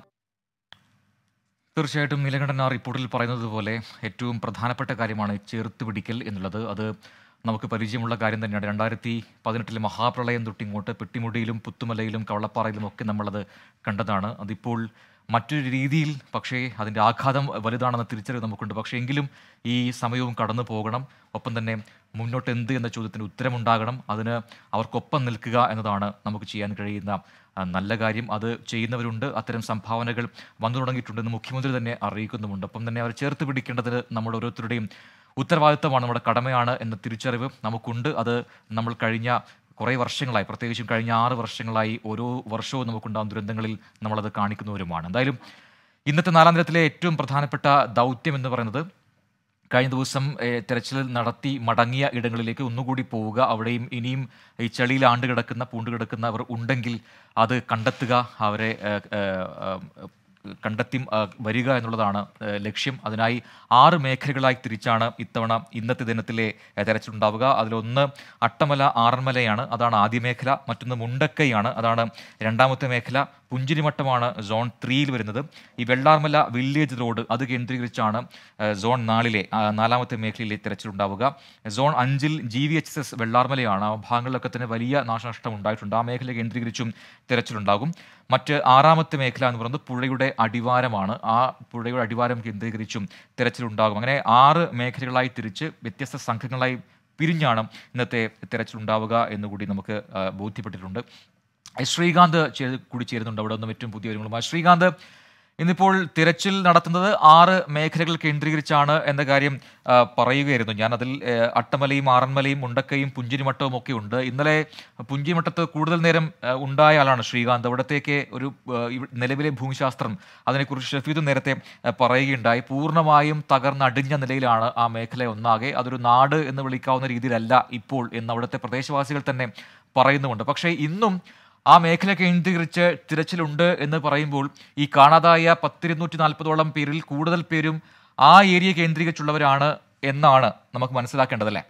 Speaker 1: തീർച്ചയായിട്ടും നീലകണ്ഠൻ ആ റിപ്പോർട്ടിൽ പറയുന്നത് പോലെ ഏറ്റവും പ്രധാനപ്പെട്ട കാര്യമാണ് ചേർത്ത് പിടിക്കൽ എന്നുള്ളത് അത് നമുക്ക് പരിചയമുള്ള കാര്യം തന്നെയാണ് രണ്ടായിരത്തി പതിനെട്ടിലെ മഹാപ്രളയം തൊട്ടിങ്ങോട്ട് പെട്ടിമുടിയിലും പുത്തുമലയിലും കവളപ്പാറയിലും ഒക്കെ നമ്മളത് കണ്ടതാണ് അതിപ്പോൾ മറ്റൊരു രീതിയിൽ പക്ഷേ അതിൻ്റെ ആഘാതം വലുതാണെന്ന തിരിച്ചറിവ് നമുക്കുണ്ട് പക്ഷേ എങ്കിലും ഈ സമയവും കടന്നു പോകണം ഒപ്പം തന്നെ മുന്നോട്ട് എന്ത് എന്ന ചോദ്യത്തിന് ഉത്തരമുണ്ടാകണം അതിന് അവർക്കൊപ്പം നിൽക്കുക എന്നതാണ് നമുക്ക് ചെയ്യാൻ കഴിയുന്ന ആ, നല്ല കാര്യം അത് ചെയ്യുന്നവരുണ്ട് അത്തരം സംഭാവനകൾ വന്നു തുടങ്ങിയിട്ടുണ്ടെന്ന് മുഖ്യമന്ത്രി തന്നെ അറിയിക്കുന്നുമുണ്ട് ഒപ്പം തന്നെ അവർ ചേർത്ത് പിടിക്കേണ്ടത് നമ്മുടെ ഓരോരുത്തരുടെയും ഉത്തരവാദിത്തമാണ് നമ്മുടെ കടമയാണ് എന്ന തിരിച്ചറിവ് നമുക്കുണ്ട് അത് നമ്മൾ കഴിഞ്ഞ കുറേ വർഷങ്ങളായി പ്രത്യേകിച്ചും കഴിഞ്ഞ ആറ് വർഷങ്ങളായി ഓരോ വർഷവും നമുക്കുണ്ടാകുന്ന ദുരന്തങ്ങളിൽ നമ്മളത് കാണിക്കുന്നവരുമാണ് എന്തായാലും ഇന്നത്തെ നാലാം ദിനത്തിലെ ഏറ്റവും പ്രധാനപ്പെട്ട ദൗത്യം എന്ന് പറയുന്നത് കഴിഞ്ഞ ദിവസം ഏഹ്, തെരച്ചിൽ നടത്തി മടങ്ങിയ ഇടങ്ങളിലേക്ക് ഒന്നുകൂടി പോവുക അവിടെയും ഇനിയും ഈ ചളിയിൽ ആണ്ട് കിടക്കുന്ന പൂണ്ട് കിടക്കുന്നവർ ഉണ്ടെങ്കിൽ അത് കണ്ടെത്തുക അവരെ ഏഹ്, ഏഹ്, ഏഹ്, കണ്ടെത്തി ഏഹ്, വരിക എന്നുള്ളതാണ് ഏഹ്, ലക്ഷ്യം അതിനായി ആറ് മേഖലകളായി തിരിച്ചാണ് ഇത്തവണ ഇന്നത്തെ ദിനത്തിലെ ഏഹ്, തെരച്ചിലുണ്ടാവുക അതിലൊന്ന് അട്ടമല ആറന്മലയാണ് അതാണ് ആദ്യ മേഖല മറ്റൊന്ന് മുണ്ടക്കൈയാണ് അതാണ് രണ്ടാമത്തെ മേഖല പുഞ്ചിരിമട്ടമാണ് സോൺ ത്രീയിൽ വരുന്നത് ഈ വെള്ളാർമല വില്ലേജ് റോഡ് അത് കേന്ദ്രീകരിച്ചാണ് ഏഹ്, സോൺ നാലിലെ ആ, നാലാമത്തെ മേഖലയിലെ തിരച്ചിലുണ്ടാവുക സോൺ അഞ്ചിൽ ജി വി എച്ച് എസ് വെള്ളാർമലയാണ് ആ ഭാഗങ്ങളിലൊക്കെ തന്നെ വലിയ നാശനഷ്ടം ഉണ്ടായിട്ടുണ്ട് ആ മേഖല കേന്ദ്രീകരിച്ചും തിരച്ചിലുണ്ടാകും മറ്റ് ആറാമത്തെ മേഖല എന്ന് പറയുന്നത് പുഴയുടെ അടിവാരമാണ് ആ പുഴയുടെ അടിവാരം കേന്ദ്രീകരിച്ചും തിരച്ചിലുണ്ടാകും അങ്ങനെ ആറ് മേഖലകളായി തിരിച്ച് വ്യത്യസ്ത സംഘങ്ങളായി പിരിഞ്ഞാണ് ഇന്നത്തെ തിരച്ചിലുണ്ടാവുക എന്നുകൂടി നമുക്ക് ആ, ബോധ്യപ്പെട്ടിട്ടുണ്ട് ശ്രീകാന്ത് ചേ- കൂടി ചേരുന്നുണ്ട് അവിടെ നിന്നും ഏറ്റവും പുതിയ വിവരങ്ങളുമായി ശ്രീകാന്ത് ഇന്നിപ്പോൾ തിരച്ചിൽ നടത്തുന്നത് ആറ് മേഖലകൾ കേന്ദ്രീകരിച്ചാണ് എന്ന കാര്യം ആ, പറയുകയായിരുന്നു ഞാൻ അതിൽ ഏ, അട്ടമലയും ആറന്മലയും മുണ്ടക്കയും പുഞ്ചിരിമട്ടവും ഒക്കെ ഉണ്ട് ഇന്നലെ പുഞ്ചിരിമട്ടത്ത് കൂടുതൽ നേരം ആ, ഉണ്ടായ ആളാണ് ശ്രീകാന്ത് അവിടത്തേക്ക് ഒരു ആ, ഇവ- നിലവിലെ ഭൂമിശാസ്ത്രം അതിനെക്കുറിച്ച് ഷഫീദ് നേരത്തെ ആ, പറയുകയുണ്ടായി പൂർണ്ണമായും തകർന്നടിഞ്ഞ നിലയിലാണ് ആ മേഖല ഒന്നാകെ അതൊരു നാട് എന്ന് വിളിക്കാവുന്ന രീതിയിലല്ല ഇപ്പോൾ എന്ന് അവിടുത്തെ പ്രദേശവാസികൾ തന്നെ പറയുന്നുമുണ്ട് പക്ഷേ ഇന്നും ആ മേഖല കേന്ദ്രീകരിച്ച് തിരച്ചിലുണ്ട് എന്ന് പറയുമ്പോൾ ഈ കാണാതായ പത്തിരുന്നൂറ്റി നാൽപ്പതോളം പേരിൽ കൂടുതൽ പേരും ആ ഏരിയ കേന്ദ്രീകരിച്ചുള്ളവരാണ് എന്നാണ് നമുക്ക് മനസ്സിലാക്കേണ്ടതല്ലേ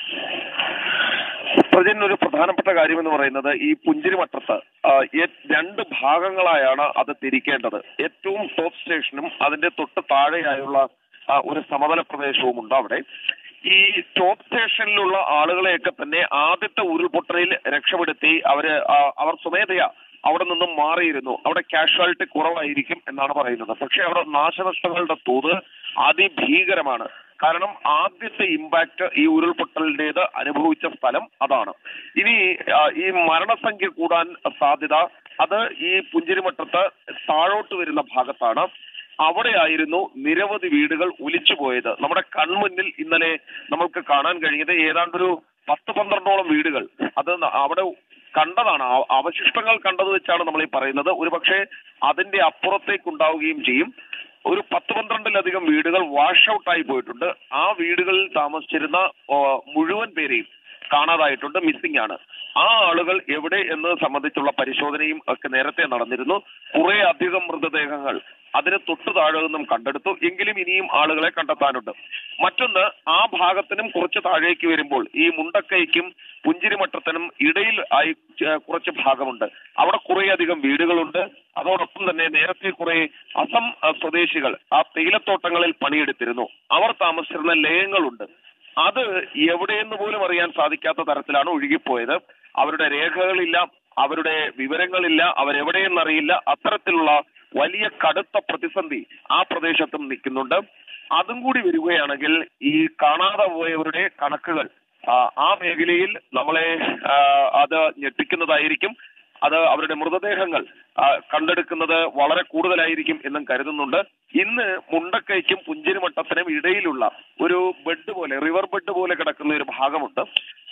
Speaker 3: പ്രജൻ ഒരു പ്രധാനപ്പെട്ട കാര്യം എന്ന് പറയുന്നത് ഈ പുഞ്ചിരിമട്ടത്ത് ആ, ഏ- രണ്ട് ഭാഗങ്ങളായാണ് അത് തിരിക്കേണ്ടത് ഏറ്റവും ടോപ്പ് സ്റ്റേഷനും അതിന്റെ തൊട്ട് താഴെയായുള്ള ആ, ഒരു സമതല പ്രദേശവും ഉണ്ട് അവിടെ ഈ ടോപ്പ് സ്റ്റേഷനിലുള്ള ആളുകളെയൊക്കെ തന്നെ ആദ്യത്തെ ഉരുൾപൊട്ടലിൽ രക്ഷപ്പെടുത്തി അവര് ആ, അവർ സ്വമേധയാ അവിടെ നിന്നും മാറിയിരുന്നു അവിടെ കാഷ്വാലിറ്റി കുറവായിരിക്കും എന്നാണ് പറയുന്നത് പക്ഷെ അവിടെ നാശനഷ്ടങ്ങളുടെ തോത് അതിഭീകരമാണ് കാരണം ആദ്യത്തെ ഇമ്പാക്ട് ഈ ഉരുൾപൊട്ടലിന്റേത് അനുഭവിച്ച സ്ഥലം അതാണ് ഇനി ആ, ഈ മരണസംഖ്യ കൂടാൻ സാധ്യത അത് ഈ പുഞ്ചിരിമട്ടത്ത് താഴോട്ട് വരുന്ന ഭാഗത്താണ് അവിടെയായിരുന്നു നിരവധി വീടുകൾ ഒലിച്ചു പോയത് നമ്മുടെ കൺമുന്നിൽ ഇന്നലെ നമ്മൾക്ക് കാണാൻ കഴിഞ്ഞത് ഏതാണ്ടൊരു പത്ത് പന്ത്രണ്ടോളം വീടുകൾ അത് ന- അവിടെ കണ്ടതാണ് ആ- അവശിഷ്ടങ്ങൾ കണ്ടത് വെച്ചാണ് നമ്മൾ ഈ പറയുന്നത് ഒരുപക്ഷെ അതിന്റെ അപ്പുറത്തേക്ക് ഉണ്ടാവുകയും ചെയ്യും ഒരു പത്ത് പന്ത്രണ്ടിലധികം വീടുകൾ വാഷ് ഔട്ട് ആയി പോയിട്ടുണ്ട് ആ വീടുകളിൽ താമസിച്ചിരുന്ന ഓ, മുഴുവൻ പേരെയും കാണാതായിട്ടുണ്ട് മിസ്സിംഗ് ആണ് ആ ആളുകൾ എവിടെ എന്നത് സംബന്ധിച്ചുള്ള പരിശോധനയും ഒക്കെ നേരത്തെ നടന്നിരുന്നു കുറെ അധികം മൃതദേഹങ്ങൾ അതിന് തൊട്ടു താഴെ നിന്നും കണ്ടെടുത്തു എങ്കിലും ഇനിയും ആളുകളെ കണ്ടെത്താനുണ്ട് മറ്റൊന്ന് ആ ഭാഗത്തിനും കുറച്ച് താഴേക്ക് വരുമ്പോൾ ഈ മുണ്ടക്കൈക്കും പുഞ്ചിരിമട്ടത്തിനും ഇടയിൽ ആയി ച- കുറച്ച് ഭാഗമുണ്ട് അവിടെ കുറേയധികം വീടുകളുണ്ട് അതോടൊപ്പം തന്നെ നേരത്തെ കുറെ അസം അഹ്, സ്വദേശികൾ ആ തേയിലത്തോട്ടങ്ങളിൽ പണിയെടുത്തിരുന്നു അവർ താമസിച്ചിരുന്ന ലയങ്ങളുണ്ട് അത് എവിടെയെന്ന് പോലും അറിയാൻ സാധിക്കാത്ത തരത്തിലാണ് ഒഴുകിപ്പോയത് അവരുടെ രേഖകളില്ല അവരുടെ വിവരങ്ങളില്ല അവരെവിടെയെന്നറിയില്ല അത്തരത്തിലുള്ള വലിയ കടുത്ത പ്രതിസന്ധി ആ പ്രദേശത്തും നിൽക്കുന്നുണ്ട് അതും കൂടി വരികയാണെങ്കിൽ ഈ കാണാതെ പോയവരുടെ കണക്കുകൾ ആ, ആ മേഖലയിൽ നമ്മളെ ആ, അത് ഞെട്ടിക്കുന്നതായിരിക്കും അത് അവരുടെ മൃതദേഹങ്ങൾ ആ, കണ്ടെടുക്കുന്നത് വളരെ കൂടുതലായിരിക്കും എന്നും കരുതുന്നുണ്ട് ഇന്ന് മുണ്ടക്കൈക്കും പുഞ്ചിരിമട്ടത്തിനും ഇടയിലുള്ള ഒരു ബെഡ് പോലെ റിവർ ബെഡ് പോലെ കിടക്കുന്ന ഒരു ഭാഗമുണ്ട്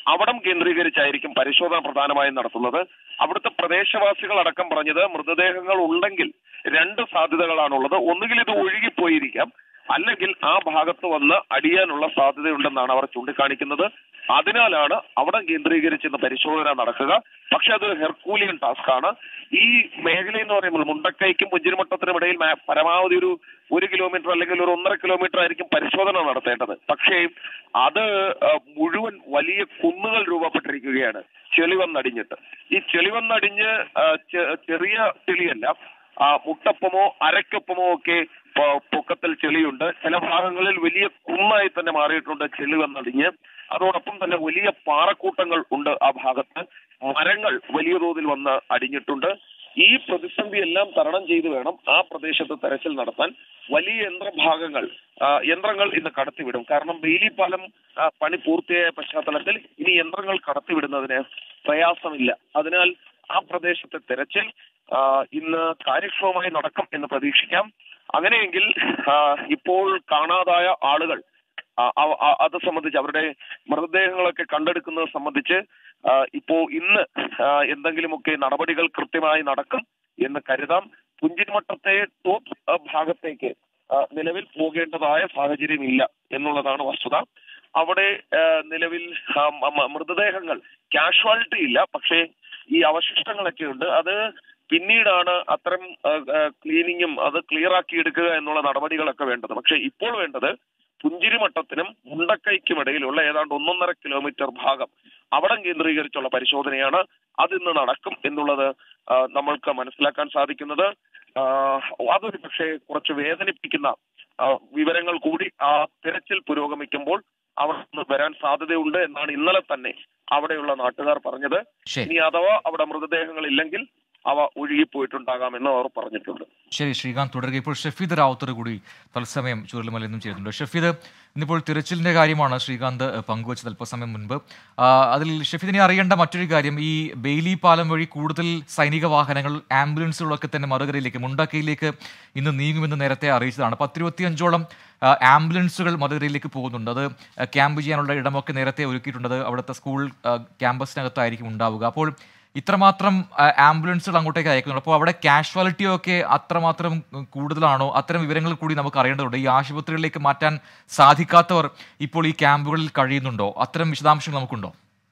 Speaker 3: അവിടം കേന്ദ്രീകരിച്ചായിരിക്കും പരിശോധന പ്രധാനമായും നടത്തുന്നത് അവിടുത്തെ പ്രദേശവാസികൾ അടക്കം പറഞ്ഞത് മൃതദേഹങ്ങൾ ഉണ്ടെങ്കിൽ രണ്ട് സാധ്യതകളാണുള്ളത് ഒന്നുകിൽ ഇത് ഒഴുകിപ്പോയിരിക്കാം അല്ലെങ്കിൽ ആ ഭാഗത്ത് വന്ന് അടിയാനുള്ള സാധ്യതയുണ്ടെന്നാണ് അവർ ചൂണ്ടിക്കാണിക്കുന്നത് അതിനാലാണ് അവിടം കേന്ദ്രീകരിച്ച് ഇന്ന് പരിശോധന നടക്കുക പക്ഷെ അതൊരു ഹെർക്കൂലിയൻ ടാസ്ക് ആണ് ഈ മേഖല എന്ന് പറയുമ്പോൾ മുണ്ടക്കൈക്കും പുഞ്ചിരിമട്ടത്തിനും ഇടയിൽ മാ- പരമാവധി ഒരു ഒരു കിലോമീറ്റർ അല്ലെങ്കിൽ ഒരു ഒന്നര കിലോമീറ്റർ ആയിരിക്കും പരിശോധന നടത്തേണ്ടത് പക്ഷേ അത് ആ, മുഴുവൻ വലിയ കുന്നുകൾ രൂപപ്പെട്ടിരിക്കുകയാണ് ചെളി വന്നടിഞ്ഞിട്ട് ഈ ചെളി വന്നടിഞ്ഞ് ആ, ചെ- ചെറിയ ചെളിയല്ല ആ, മുട്ടപ്പമോ അരക്കൊപ്പമോ ഒക്കെ പൊ- പൊക്കത്തിൽ ചെളിയുണ്ട് ചില ഭാഗങ്ങളിൽ വലിയ കുന്നായി തന്നെ മാറിയിട്ടുണ്ട് ചെളി വന്നടിഞ്ഞ് അതോടൊപ്പം തന്നെ വലിയ പാറക്കൂട്ടങ്ങൾ ഉണ്ട് ആ ഭാഗത്ത് മരങ്ങൾ വലിയ തോതിൽ വന്ന് അടിഞ്ഞിട്ടുണ്ട് ഈ പ്രതിസന്ധി എല്ലാം തരണം ചെയ്തു വേണം ആ പ്രദേശത്ത് തെരച്ചിൽ നടത്താൻ വലിയ യന്ത്രഭാഗങ്ങൾ ആ, യന്ത്രങ്ങൾ ഇന്ന് കടത്തിവിടും കാരണം ബെയിലി പാലം ആ, പണി പൂർത്തിയായ പശ്ചാത്തലത്തിൽ ഇനി യന്ത്രങ്ങൾ കടത്തിവിടുന്നതിന് പ്രയാസമില്ല അതിനാൽ ആ പ്രദേശത്തെ തെരച്ചിൽ ആ, ഇന്ന് കാര്യക്ഷമമായി നടക്കും എന്ന് പ്രതീക്ഷിക്കാം അങ്ങനെയെങ്കിൽ ആ, ഇപ്പോൾ കാണാതായ ആളുകൾ ആ, അവ- ആ- അത് സംബന്ധിച്ച് അവരുടെ മൃതദേഹങ്ങളൊക്കെ കണ്ടെടുക്കുന്നത് സംബന്ധിച്ച് ആ, ഇപ്പോ ഇന്ന് ആ, എന്തെങ്കിലുമൊക്കെ നടപടികൾ കൃത്യമായി നടക്കും എന്ന് കരുതാം പുഞ്ചിരിമട്ടത്തെ ടോപ്പ് ആ, ഭാഗത്തേക്ക് ആ, നിലവിൽ പോകേണ്ടതായ സാഹചര്യമില്ല എന്നുള്ളതാണ് വസ്തുത അവിടെ ആ, നിലവിൽ ആ, മ- മ- മൃതദേഹങ്ങൾ കാഷ്വാലിറ്റി ഇല്ല പക്ഷേ ഈ അവശിഷ്ടങ്ങളൊക്കെ ഉണ്ട് അത് പിന്നീടാണ് അത്തരം ക്ലീനിങ്ങും അത് ക്ലിയർ ആക്കി എടുക്കുക എന്നുള്ള നടപടികളൊക്കെ വേണ്ടത് പക്ഷെ ഇപ്പോൾ വേണ്ടത് പുഞ്ചിരിമട്ടത്തിനും മുണ്ടക്കൈക്കും ഇടയിലുള്ള ഏതാണ്ട് ഒന്നൊന്നര കിലോമീറ്റർ ഭാഗം അവിടം കേന്ദ്രീകരിച്ചുള്ള പരിശോധനയാണ് അതിന്ന് നടക്കും എന്നുള്ളത് ആ, നമ്മൾക്ക് മനസ്സിലാക്കാൻ സാധിക്കുന്നത് ആ, അതൊരു പക്ഷേ കുറച്ച് വേദനിപ്പിക്കുന്ന ആ, വിവരങ്ങൾ കൂടി ആ തിരച്ചിൽ പുരോഗമിക്കുമ്പോൾ അവിടെ നിന്ന് വരാൻ സാധ്യതയുണ്ട് എന്നാണ് ഇന്നലെ തന്നെ അവിടെയുള്ള നാട്ടുകാർ പറഞ്ഞത്
Speaker 1: ശരി
Speaker 3: ഇനി അഥവാ അവിടെ മൃതദേഹങ്ങൾ ഇല്ലെങ്കിൽ അവ ഒഴുകിപ്പോയിട്ടുണ്ടാകാമെന്ന് അവർ പറഞ്ഞിട്ടുണ്ട്
Speaker 1: ശരി ശ്രീകാന്ത് തുടരുക ഇപ്പോൾ ഷഫീദ് റാവുത്തർ കൂടി തത്സമയം ചുരുളിമല നിന്നും ചേരുന്നുണ്ട് ഷഫീദ് ഇന്നിപ്പോൾ തിരച്ചിലിന്റെ കാര്യമാണ് ശ്രീകാന്ത് ഏഹ്, പങ്കുവച്ചത് അല്പസമയം മുൻപ് ആ, അതിൽ ഷഫീദിനെ അറിയേണ്ട മറ്റൊരു കാര്യം ഈ ബെയിലി പാലം വഴി കൂടുതൽ സൈനിക വാഹനങ്ങൾ ആംബുലൻസുകളൊക്കെ തന്നെ മറുകരയിലേക്ക് മുണ്ടക്കയിലേക്ക് ഇന്ന് നീങ്ങുമെന്ന് നേരത്തെ അറിയിച്ചതാണ് പത്തിരുപത്തിയഞ്ചോളം ആ, ആംബുലൻസുകൾ മറുകരയിലേക്ക് പോകുന്നുണ്ട് അത് ആ, ക്യാമ്പ് ചെയ്യാനുള്ള ഇടമൊക്കെ നേരത്തെ ഒരുക്കിയിട്ടുണ്ട് അത് അവിടുത്തെ സ്കൂൾ ആ, ക്യാമ്പസിനകത്തായിരിക്കും ഉണ്ടാവുക അപ്പോൾ ഇത്രമാത്രം ആ, ആംബുലൻസുകൾ അങ്ങോട്ടേക്ക് അയക്കുന്നുണ്ട് അപ്പോൾ അവിടെ കാഷ്വാലിറ്റി ഒക്കെ അത്രമാത്രം ഉം, കൂടുതലാണോ അത്തരം വിവരങ്ങൾ കൂടി നമുക്ക് അറിയേണ്ടതുണ്ട് ഈ ആശുപത്രികളിലേക്ക് മാറ്റാൻ സാധിക്കാത്തവർ ഇപ്പോൾ ഈ ക്യാമ്പുകളിൽ കഴിയുന്നുണ്ടോ അത്തരം വിശദാംശങ്ങൾ നമുക്കുണ്ടോ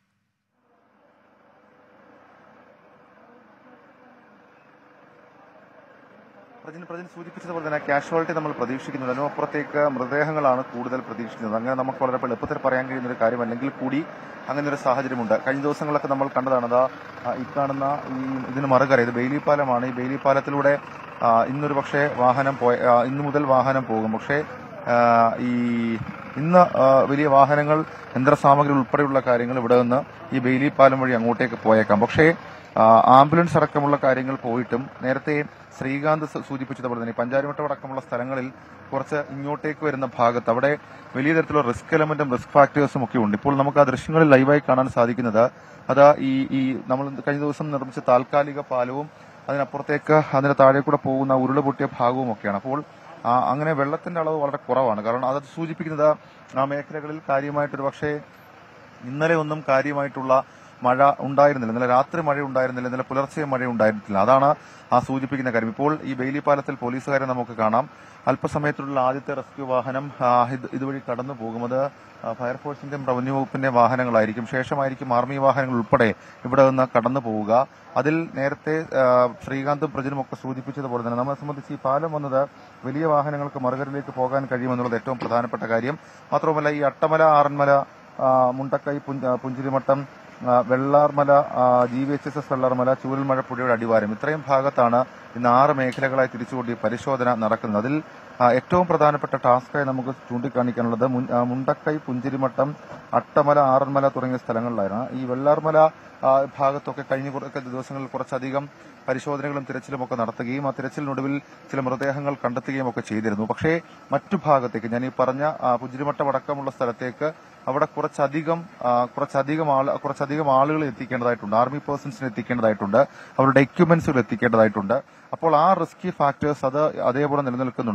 Speaker 4: പ്രജിൻ പ്രജിൻ സൂചിപ്പിച്ചതുപോലെ തന്നെ കാഷ്വാലിറ്റി നമ്മൾ പ്രതീക്ഷിക്കുന്നില്ല അതിനും അപ്പുറത്തേക്ക് മൃതദേഹങ്ങളാണ് കൂടുതൽ പ്രതീക്ഷിക്കുന്നത് അങ്ങനെ നമുക്ക് വളരെ എളുപ്പത്തിൽ പറയാൻ കഴിയുന്ന ഒരു കാര്യം അല്ലെങ്കിൽ കൂടി അങ്ങനെ ഒരു സാഹചര്യമുണ്ട് കഴിഞ്ഞ ദിവസങ്ങളൊക്കെ നമ്മൾ കണ്ടതാണ് അതാ ആ, ഈ കാണുന്ന ഈ ഇതിന് മറുകര ഇത് ബെയിലി പാലമാണ് ഈ ബെയിലി പാലത്തിലൂടെ ആ, ഇന്നൊരു പക്ഷേ വാഹനം പോയ ആ, ഇന്ന് മുതൽ വാഹനം പോകും പക്ഷേ ആ, ഈ ഇന്ന് ആ, വലിയ വാഹനങ്ങൾ യന്ത്രസാമഗ്രി ഉൾപ്പെടെയുള്ള കാര്യങ്ങൾ ഇവിടെ നിന്ന് ഈ ബെയിലി പാലം വഴി അങ്ങോട്ടേക്ക് പോയേക്കാം പക്ഷേ ആ, ആംബുലൻസ് അടക്കമുള്ള കാര്യങ്ങൾ പോയിട്ടും നേരത്തെ ശ്രീകാന്ത് സ- സൂചിപ്പിച്ചതുപോലെ തന്നെ ഈ പഞ്ചാരിമട്ടം അടക്കമുള്ള സ്ഥലങ്ങളിൽ കുറച്ച് ഇങ്ങോട്ടേക്ക് വരുന്ന ഭാഗത്ത് അവിടെ വലിയ തരത്തിലുള്ള റിസ്ക് എലമെന്റും റിസ്ക് ഫാക്ടേഴ്സും ഒക്കെ ഉണ്ട് ഇപ്പോൾ നമുക്ക് ആ ദൃശ്യങ്ങളിൽ ലൈവായി കാണാൻ സാധിക്കുന്നത് അത് ഈ ഈ നമ്മൾ കഴിഞ്ഞ ദിവസം നിർമ്മിച്ച താൽക്കാലിക പാലവും അതിനപ്പുറത്തേക്ക് അതിന് താഴെ കൂടെ പോകുന്ന ഉരുള് പൊട്ടിയ ഭാഗവും ഒക്കെയാണ് അപ്പോൾ ആ, അങ്ങനെ വെള്ളത്തിന്റെ അളവ് വളരെ കുറവാണ് കാരണം അത് സൂചിപ്പിക്കുന്നത് ആ മേഖലകളിൽ കാര്യമായിട്ടൊരു പക്ഷേ ഇന്നലെ ഒന്നും കാര്യമായിട്ടുള്ള മഴ ഉണ്ടായിരുന്നില്ല ഇന്നലെ രാത്രി മഴ ഉണ്ടായിരുന്നില്ല ഇന്നലെ പുലർച്ചെ മഴ ഉണ്ടായിരുന്നില്ല അതാണ് ആ സൂചിപ്പിക്കുന്ന കാര്യം ഇപ്പോൾ ഈ ബെയിലി പാലത്തിൽ പോലീസുകാരെ നമുക്ക് കാണാം അല്പസമയത്തുള്ള ആദ്യത്തെ റെസ്ക്യൂ വാഹനം ആ, ഇത് ഇതുവഴി കടന്നു പോകും അത് ആ, ഫയർഫോഴ്സിന്റെയും റവന്യൂ വകുപ്പിന്റെ വാഹനങ്ങളായിരിക്കും ശേഷമായിരിക്കും ആർമി വാഹനങ്ങൾ ഉൾപ്പെടെ ഇവിടെ നിന്ന് കടന്നു പോവുക അതിൽ നേരത്തെ ആ, ശ്രീകാന്തും പ്രജനും ഒക്കെ സൂചിപ്പിച്ചതുപോലെ തന്നെ നമ്മളെ സംബന്ധിച്ച് ഈ പാലം വന്നത് വലിയ വാഹനങ്ങൾക്ക് മറുകരയിലേക്ക് പോകാൻ കഴിയുമെന്നുള്ളത് ഏറ്റവും പ്രധാനപ്പെട്ട കാര്യം മാത്രവുമല്ല ഈ അട്ടമല ആറന്മല ആ, മുണ്ടക്കൈ പുഞ്ച- ആ, പുഞ്ചിരിമട്ടം ആ, Vellarmala G V H S S Vellarmala Chooralmala പുഴയുടെ അടിവാരം ഇത്രയും ഭാഗത്താണ് ഇന്ന് ആറ് മേഖലകളായി തിരിച്ചുകൊണ്ട് ഈ പരിശോധന നടക്കുന്നത് അതിൽ ആ, ഏറ്റവും പ്രധാനപ്പെട്ട ടാസ്കായി നമുക്ക് ചൂണ്ടിക്കാണിക്കാനുള്ളത് മുൻ- ആ, മുണ്ടക്കൈ പുഞ്ചിരിമട്ടം അട്ടമല ആറന്മല തുടങ്ങിയ സ്ഥലങ്ങളിലായിരുന്നു ഈ വെള്ളാർമല ആ, ഭാഗത്തൊക്കെ കഴിഞ്ഞ കുറേ ദിവസങ്ങളിൽ കുറച്ചധികം പരിശോധനകളും തിരച്ചിലും ഒക്കെ നടത്തുകയും ആ തിരച്ചിലിനൊടുവിൽ ചില മൃതദേഹങ്ങൾ കണ്ടെത്തുകയും ഒക്കെ ചെയ്തിരുന്നു പക്ഷേ മറ്റു ഭാഗത്തേക്ക് ഞാൻ ഈ പറഞ്ഞ ആ, പുഞ്ചിരിമട്ടം അടക്കമുള്ള സ്ഥലത്തേക്ക് അവിടെ കുറച്ചധികം ആ, കുറച്ചധികം ആൾ കുറച്ചധികം ആളുകൾ എത്തിക്കേണ്ടതായിട്ടുണ്ട് ആർമി പേഴ്സൺസിനെ എത്തിക്കേണ്ടതായിട്ടുണ്ട് അവരുടെ എക്യുപ്മെന്റ്സുകൾ എത്തിക്കേണ്ടതായിട്ടുണ്ട് അപ്പോൾ ആ റിസ്കി ഫാക്ടേഴ്സ് അത് അതേപോലെ നിലനിൽക്കുന്നുണ്ട്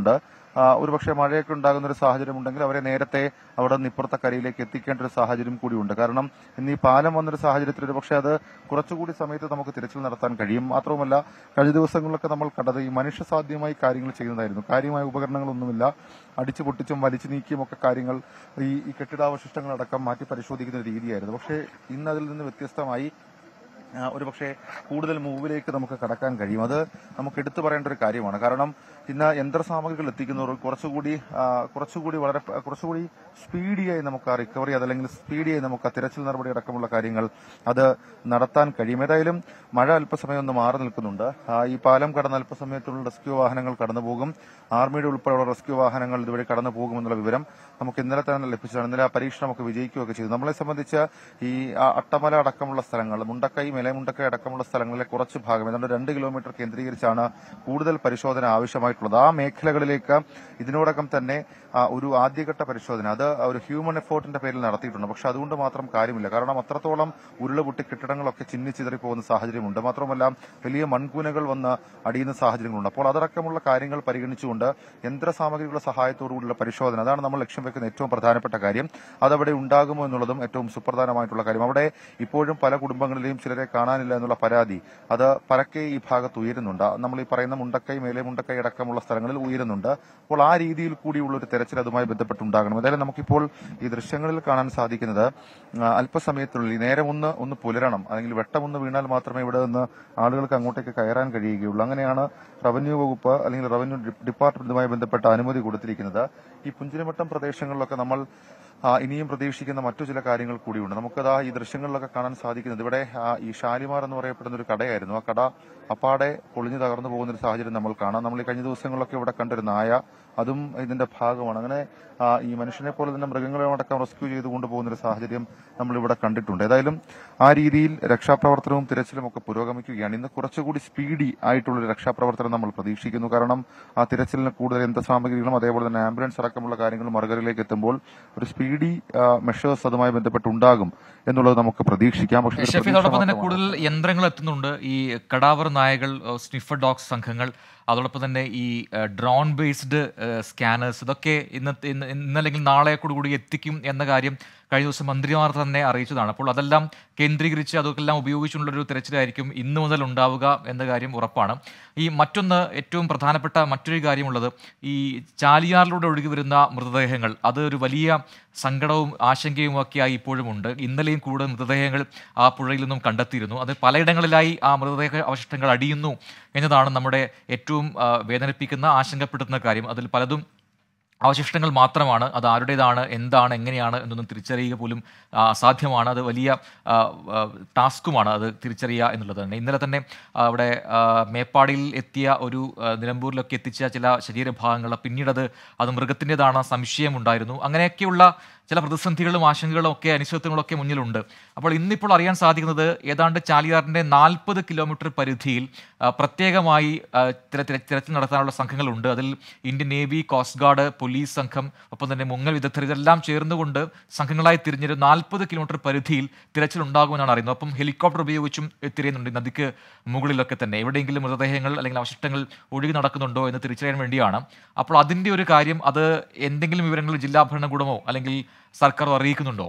Speaker 4: ആ, ഒരുപക്ഷെ മഴയൊക്കെ ഉണ്ടാകുന്ന ഒരു സാഹചര്യം ഉണ്ടെങ്കിൽ അവരെ നേരത്തെ അവിടെ നിന്ന് ഇപ്പുറത്തെ കരയിലേക്ക് എത്തിക്കേണ്ട ഒരു സാഹചര്യം കൂടിയുണ്ട് കാരണം ഇന്ന് ഈ പാലം വന്നൊരു സാഹചര്യത്തിൽ ഒരുപക്ഷെ അത് കുറച്ചുകൂടി സമയത്ത് നമുക്ക് തിരച്ചിൽ നടത്താൻ കഴിയും മാത്രവുമല്ല കഴിഞ്ഞ ദിവസങ്ങളിലൊക്കെ നമ്മൾ കണ്ടത് ഈ മനുഷ്യസാധ്യമായി കാര്യങ്ങൾ ചെയ്യുന്നതായിരുന്നു കാര്യമായ ഉപകരണങ്ങളൊന്നുമില്ല അടിച്ചു പൊട്ടിച്ചും വലിച്ചു നീക്കിയും ഒക്കെ കാര്യങ്ങൾ ഈ ഈ കെട്ടിടാവശിഷ്ടങ്ങളടക്കം മാറ്റി പരിശോധിക്കുന്ന ഒരു രീതിയായിരുന്നു പക്ഷേ ഇന്ന് അതിൽ നിന്ന് വ്യത്യസ്തമായി ആ, ഒരുപക്ഷെ കൂടുതൽ മൂവിലേക്ക് നമുക്ക് കടക്കാൻ കഴിയും അത് നമുക്ക് എടുത്തു പറയേണ്ട ഒരു കാര്യമാണ് കാരണം ഇന്ന് യന്ത്രസാമഗ്രികൾ എത്തിക്കുന്നവർ കുറച്ചുകൂടി ആ, കുറച്ചുകൂടി വളരെ പ- കുറച്ചുകൂടി സ്പീഡിയായി നമുക്ക് ആ റിക്കവറി അതല്ലെങ്കിൽ സ്പീഡിയായി നമുക്ക് ആ തിരച്ചിൽ നടപടി അടക്കമുള്ള കാര്യങ്ങൾ അത് നടത്താൻ കഴിയും ഏതായാലും മഴ അല്പസമയം ഒന്ന് മാറി നിൽക്കുന്നുണ്ട് ആ, ഈ പാലം കടന്ന് അല്പസമയത്തുള്ള റെസ്ക്യൂ വാഹനങ്ങൾ കടന്നു പോകും ആർമിയുടെ ഉൾപ്പെടെയുള്ള റെസ്ക്യൂ വാഹനങ്ങൾ ഇതുവഴി കടന്നു പോകുമെന്നുള്ള വിവരം നമുക്ക് ഇന്നലെ തന്നെ ലഭിച്ചതാണ് ഇന്നലെ ആ പരീക്ഷണമൊക്കെ വിജയിക്കുകയൊക്കെ ചെയ്തു നമ്മളെ സംബന്ധിച്ച് ഈ ആ അട്ടമല അടക്കമുള്ള സ്ഥലങ്ങൾ മുണ്ടക്കൈ മേലമുണ്ടക്കൈ അടക്കമുള്ള സ്ഥലങ്ങളിലെ കുറച്ച് ഭാഗം ഏതാണ്ട് രണ്ട് കിലോമീറ്റർ കേന്ദ്രീകരിച്ചാണ് കൂടുതൽ പരിശോധന ആവശ്യമായിട്ടുള്ളത് ആ മേഖലകളിലേക്ക് ഇതിനോടകം തന്നെ ആ, ഒരു ആദ്യഘട്ട പരിശോധന അത് ഒരു ഹ്യൂമൻ എഫോർട്ടിന്റെ പേരിൽ നടത്തിയിട്ടുണ്ട് പക്ഷെ അതുകൊണ്ട് മാത്രം കാര്യമില്ല കാരണം അത്രത്തോളം ഉരുളുപൊട്ടി കെട്ടിടങ്ങളൊക്കെ ചിന്നിച്ചിതറി പോകുന്ന സാഹചര്യമുണ്ട് മാത്രമല്ല വലിയ മൺകൂനകൾ വന്ന് അടിയുന്ന സാഹചര്യങ്ങളുണ്ട് അപ്പോൾ അതടക്കമുള്ള കാര്യങ്ങൾ പരിഗണിച്ചുകൊണ്ട് യന്ത്രസാമഗ്രികളുടെ സഹായത്തോടുകൂടിയുള്ള പരിശോധന അതാണ് നമ്മൾ ലക്ഷ്യം വെക്കുന്ന ഏറ്റവും പ്രധാനപ്പെട്ട കാര്യം അതവിടെ ഉണ്ടാകുമോ എന്നുള്ളതും ഏറ്റവും സുപ്രധാനമായിട്ടുള്ള കാര്യം അവിടെ ഇപ്പോഴും പല കുടുംബങ്ങളിലെയും ചിലരെ കാണാനില്ല എന്നുള്ള പരാതി അത് പരക്കെ ഈ ഭാഗത്ത് ഉയരുന്നുണ്ട് നമ്മൾ ഈ പറയുന്ന മുണ്ടക്കൈ മേലെ മുണ്ടക്കൈ അടക്കമുള്ള സ്ഥലങ്ങളിൽ ഉയരുന്നുണ്ട് അപ്പോൾ ആ രീതിയിൽ കൂടിയുള്ള ഒരു തെരച്ചിൽ അതുമായി ബന്ധപ്പെട്ടുണ്ടാകണം എന്തായാലും നമുക്കിപ്പോൾ ഈ ദൃശ്യങ്ങളിൽ കാണാൻ സാധിക്കുന്നത് ആ, അല്പസമയത്തിനുള്ളിൽ ഈ നേരം ഒന്ന് ഒന്ന് പുലരണം അല്ലെങ്കിൽ വെട്ടം ഒന്ന് വീണാൽ മാത്രമേ ഇവിടെ നിന്ന് ആളുകൾക്ക് അങ്ങോട്ടേക്ക് കയറാൻ കഴിയുകയുള്ളൂ അങ്ങനെയാണ് റവന്യൂ വകുപ്പ് അല്ലെങ്കിൽ റവന്യൂ ഡി- ഡിപ്പാർട്ട്മെന്റുമായി ബന്ധപ്പെട്ട അനുമതി കൊടുത്തിരിക്കുന്നത് ഈ പുഞ്ചിരിമട്ടം പ്രദേശങ്ങളിലൊക്കെ നമ്മൾ ആ, ഇനിയും പ്രതീക്ഷിക്കുന്ന മറ്റു ചില കാര്യങ്ങൾ കൂടിയുണ്ട് നമുക്കത് ഈ ദൃശ്യങ്ങളിലൊക്കെ കാണാൻ സാധിക്കുന്നത് ഇവിടെ ആ, ഈ ഷാലിമാർ എന്ന് പറയപ്പെടുന്ന ഒരു കടയായിരുന്നു ആ കട അപ്പാടെ പൊളിഞ്ഞു തകർന്നു പോകുന്ന ഒരു സാഹചര്യം നമ്മൾ കാണാം നമ്മൾ ഈ കഴിഞ്ഞ ദിവസങ്ങളിലൊക്കെ ഇവിടെ കണ്ടൊരു നായ അതും ഇതിന്റെ ഭാഗമാണ് അങ്ങനെ ആ, ഈ മനുഷ്യനെ പോലെ തന്നെ മൃഗങ്ങളെ അടക്കം റെസ്ക്യൂ ചെയ്ത് കൊണ്ടുപോകുന്ന ഒരു സാഹചര്യം നമ്മൾ ഇവിടെ കണ്ടിട്ടുണ്ട് ഏതായാലും ആ രീതിയിൽ രക്ഷാപ്രവർത്തനവും തിരച്ചിലും ഒക്കെ പുരോഗമിക്കുകയാണ് ഇന്ന് കുറച്ചുകൂടി സ്പീഡി ആയിട്ടുള്ള ഒരു രക്ഷാപ്രവർത്തനം നമ്മൾ പ്രതീക്ഷിക്കുന്നു കാരണം ആ തിരച്ചിലിന് കൂടുതൽ യന്ത്രസാമഗ്രികളും അതേപോലെ തന്നെ ആംബുലൻസ് അടക്കമുള്ള കാര്യങ്ങളും മറുകരയിലേക്ക് എത്തുമ്പോൾ ഒരു സ്പീഡി മെഷേഴ്സ് അതുമായി ബന്ധപ്പെട്ടുണ്ടാകും എന്നുള്ളത് നമുക്ക് പ്രതീക്ഷിക്കാം പക്ഷേ ഇതൊരു
Speaker 1: ഷെഫി
Speaker 4: പ്രതീക്ഷ
Speaker 1: അതോടൊപ്പം തന്നെ
Speaker 4: മാത്രമാണ്.
Speaker 1: കൂടുതൽ യന്ത്രങ്ങൾ എത്തുന്നുണ്ട് ഈ കടാവർ നായകൾ സ്നിഫർ ഡോഗ്സ് സംഘങ്ങൾ അതോടൊപ്പം തന്നെ ഈ ഡ്രോൺ ബേസ്ഡ് സ്കാനേഴ്സ് ഇതൊക്കെ ഇന്നത്തെ ഇന്ന് ഇന്നല്ലെങ്കിൽ നാളെ കൂടി എത്തിക്കും എന്ന കാര്യം കഴിഞ്ഞ ദിവസം മന്ത്രിമാർ തന്നെ അറിയിച്ചതാണ് അപ്പോൾ അതെല്ലാം കേന്ദ്രീകരിച്ച് അതൊക്കെല്ലാം ഉപയോഗിച്ചുള്ളൊരു തിരച്ചിലായിരിക്കും ഇന്നു മുതൽ ഉണ്ടാവുക എന്ന കാര്യം ഉറപ്പാണ് ഈ മറ്റൊന്ന് ഏറ്റവും പ്രധാനപ്പെട്ട മറ്റൊരു കാര്യമുള്ളത് ഈ ചാലിയാറിലൂടെ ഒഴുകി വരുന്ന മൃതദേഹങ്ങൾ അത് ഒരു വലിയ സങ്കടവും ആശങ്കയും ഒക്കെയായി ഇപ്പോഴും ഉണ്ട് ഇന്നലെയും കൂടുതൽ മൃതദേഹങ്ങൾ ആ പുഴയിൽ നിന്നും കണ്ടെത്തിയിരുന്നു അത് പലയിടങ്ങളിലായി ആ മൃതദേഹ അവശിഷ്ടങ്ങൾ അടിയുന്നു എന്നതാണ് നമ്മുടെ ഏറ്റവും ആ, വേദനിപ്പിക്കുന്ന ആശങ്കപ്പെടുത്തുന്ന കാര്യം അതിൽ പലതും അവശിഷ്ടങ്ങൾ മാത്രമാണ് അത് ആരുടേതാണ് എന്താണ് എങ്ങനെയാണ് എന്നൊന്നും തിരിച്ചറിയുക പോലും ആ, അസാധ്യമാണ് അത് വലിയ ആ, ആ, ടാസ്കുമാണ് അത് തിരിച്ചറിയുക എന്നുള്ളത് തന്നെ ഇന്നലെ തന്നെ ആ, അവിടെ ആ, മേപ്പാടിയിൽ എത്തിയ ഒരു ആ, നിലമ്പൂരിലൊക്കെ എത്തിച്ച ചില ശരീരഭാഗങ്ങൾ പിന്നീട് അത് അത് മൃഗത്തിൻ്റെതാണ് സംശയമുണ്ടായിരുന്നു അങ്ങനെയൊക്കെയുള്ള ചില പ്രതിസന്ധികളും ആശങ്കകളും ഒക്കെ അനിശ്ചിതത്വങ്ങളും ഒക്കെ മുന്നിലുണ്ട് അപ്പോൾ ഇന്നിപ്പോൾ അറിയാൻ സാധിക്കുന്നത് ഏതാണ്ട് ചാലിയാറിൻ്റെ നാൽപ്പത് കിലോമീറ്റർ പരിധിയിൽ ആ, പ്രത്യേകമായി ആ, തിര- തിര- തിരച്ചിൽ നടത്താനുള്ള സംഘങ്ങളുണ്ട് അതിൽ Indian navy coast guard police സംഘം ഒപ്പം തന്നെ മുങ്ങൽ വിദഗ്ധർ ഇതെല്ലാം ചേർന്നുകൊണ്ട് സംഘങ്ങളായി തിരിഞ്ഞൊരു നാൽപ്പത് കിലോമീറ്റർ പരിധിയിൽ തിരച്ചിൽ ഉണ്ടാകുമെന്നാണ് അറിയുന്നത് അപ്പം ഹെലികോപ്റ്റർ ഉപയോഗിച്ചും തിരയുന്നുണ്ട് ഈ നദിക്ക് മുകളിലൊക്കെ തന്നെ എവിടെയെങ്കിലും മൃതദേഹങ്ങൾ അല്ലെങ്കിൽ അവശിഷ്ടങ്ങൾ ഒഴുകി നടക്കുന്നുണ്ടോ എന്ന് തിരിച്ചറിയാൻ വേണ്ടിയാണ് അപ്പോൾ അതിൻ്റെ ഒരു കാര്യം അത് എന്തെങ്കിലും വിവരങ്ങൾ ജില്ലാ ഭരണകൂടമോ അല്ലെങ്കിൽ സർക്കാർ അറിയിക്കുന്നുണ്ടോ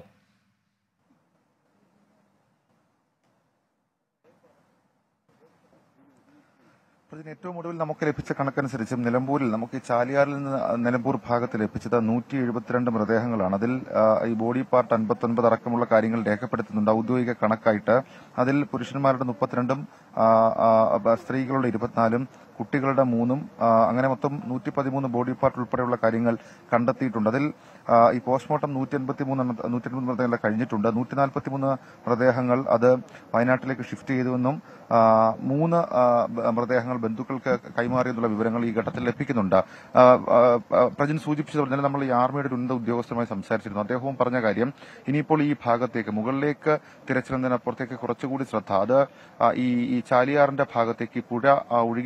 Speaker 4: ഇതിന് ഏറ്റവും ഒടുവിൽ നമുക്ക് ലഭിച്ച കണക്കനുസരിച്ച് നിലമ്പൂരിൽ നമുക്ക് ഈ ചാലിയാറിൽ നിന്ന് നിലമ്പൂർ ഭാഗത്ത് ലഭിച്ചത് നൂറ്റി എഴുപത്തിരണ്ട് മൃതദേഹങ്ങളാണ് അതിൽ ആ, ഈ ബോഡി പാർട്ട് അൻപത്തൊൻപത് അടക്കമുള്ള കാര്യങ്ങൾ രേഖപ്പെടുത്തുന്നുണ്ട് ഔദ്യോഗിക കണക്കായിട്ട് അതിൽ പുരുഷന്മാരുടെ മുപ്പത്തിരണ്ടും ആ, ആ, സ്ത്രീകളുടെ ഇരുപത്തിനാലും കുട്ടികളുടെ മൂന്നും ആ, അങ്ങനെ മൊത്തം നൂറ്റി പതിമൂന്ന് ബോഡി പാർട്ട് ഉൾപ്പെടെയുള്ള കാര്യങ്ങൾ കണ്ടെത്തിയിട്ടുണ്ട് അതിൽ ആ, ഈ പോസ്റ്റ്മോർട്ടം നൂറ്റി എൺപത്തി മൂന്ന് നൂറ്റി എൺപത് മൃതദേഹങ്ങൾ കഴിഞ്ഞിട്ടുണ്ട് നൂറ്റി നാൽപ്പത്തി മൂന്ന് മൃതദേഹങ്ങൾ അത് വയനാട്ടിലേക്ക് ഷിഫ്റ്റ് ചെയ്തുവെന്നും ആ, മൂന്ന് ആ, ബ- മൃതദേഹങ്ങൾ ബന്ധുക്കൾക്ക് കൈമാറിയെന്നുള്ള വിവരങ്ങൾ ഈ ഘട്ടത്തിൽ ലഭിക്കുന്നുണ്ട് ആ, ആ, ആ, പ്രജിൻ സൂചിപ്പിച്ചതുപോലെ തന്നെ നമ്മൾ ഈ ആർമിയുടെ ഒരു ഉന്നത ഉദ്യോഗസ്ഥരുമായി സംസാരിച്ചിരുന്നു അദ്ദേഹവും പറഞ്ഞ കാര്യം ഇനിയിപ്പോൾ ഈ ഭാഗത്തേക്ക് മുകളിലേക്ക് തിരച്ചിലെന്നതിനപ്പുറത്തേക്ക് കുറച്ചുകൂടി ശ്രദ്ധ അത് ആ, ഈ ഈ ചാലിയാറിന്റെ ഭാഗത്തേക്ക് ഈ പുഴ ആ, ഒഴുകിപ്പോകുന്ന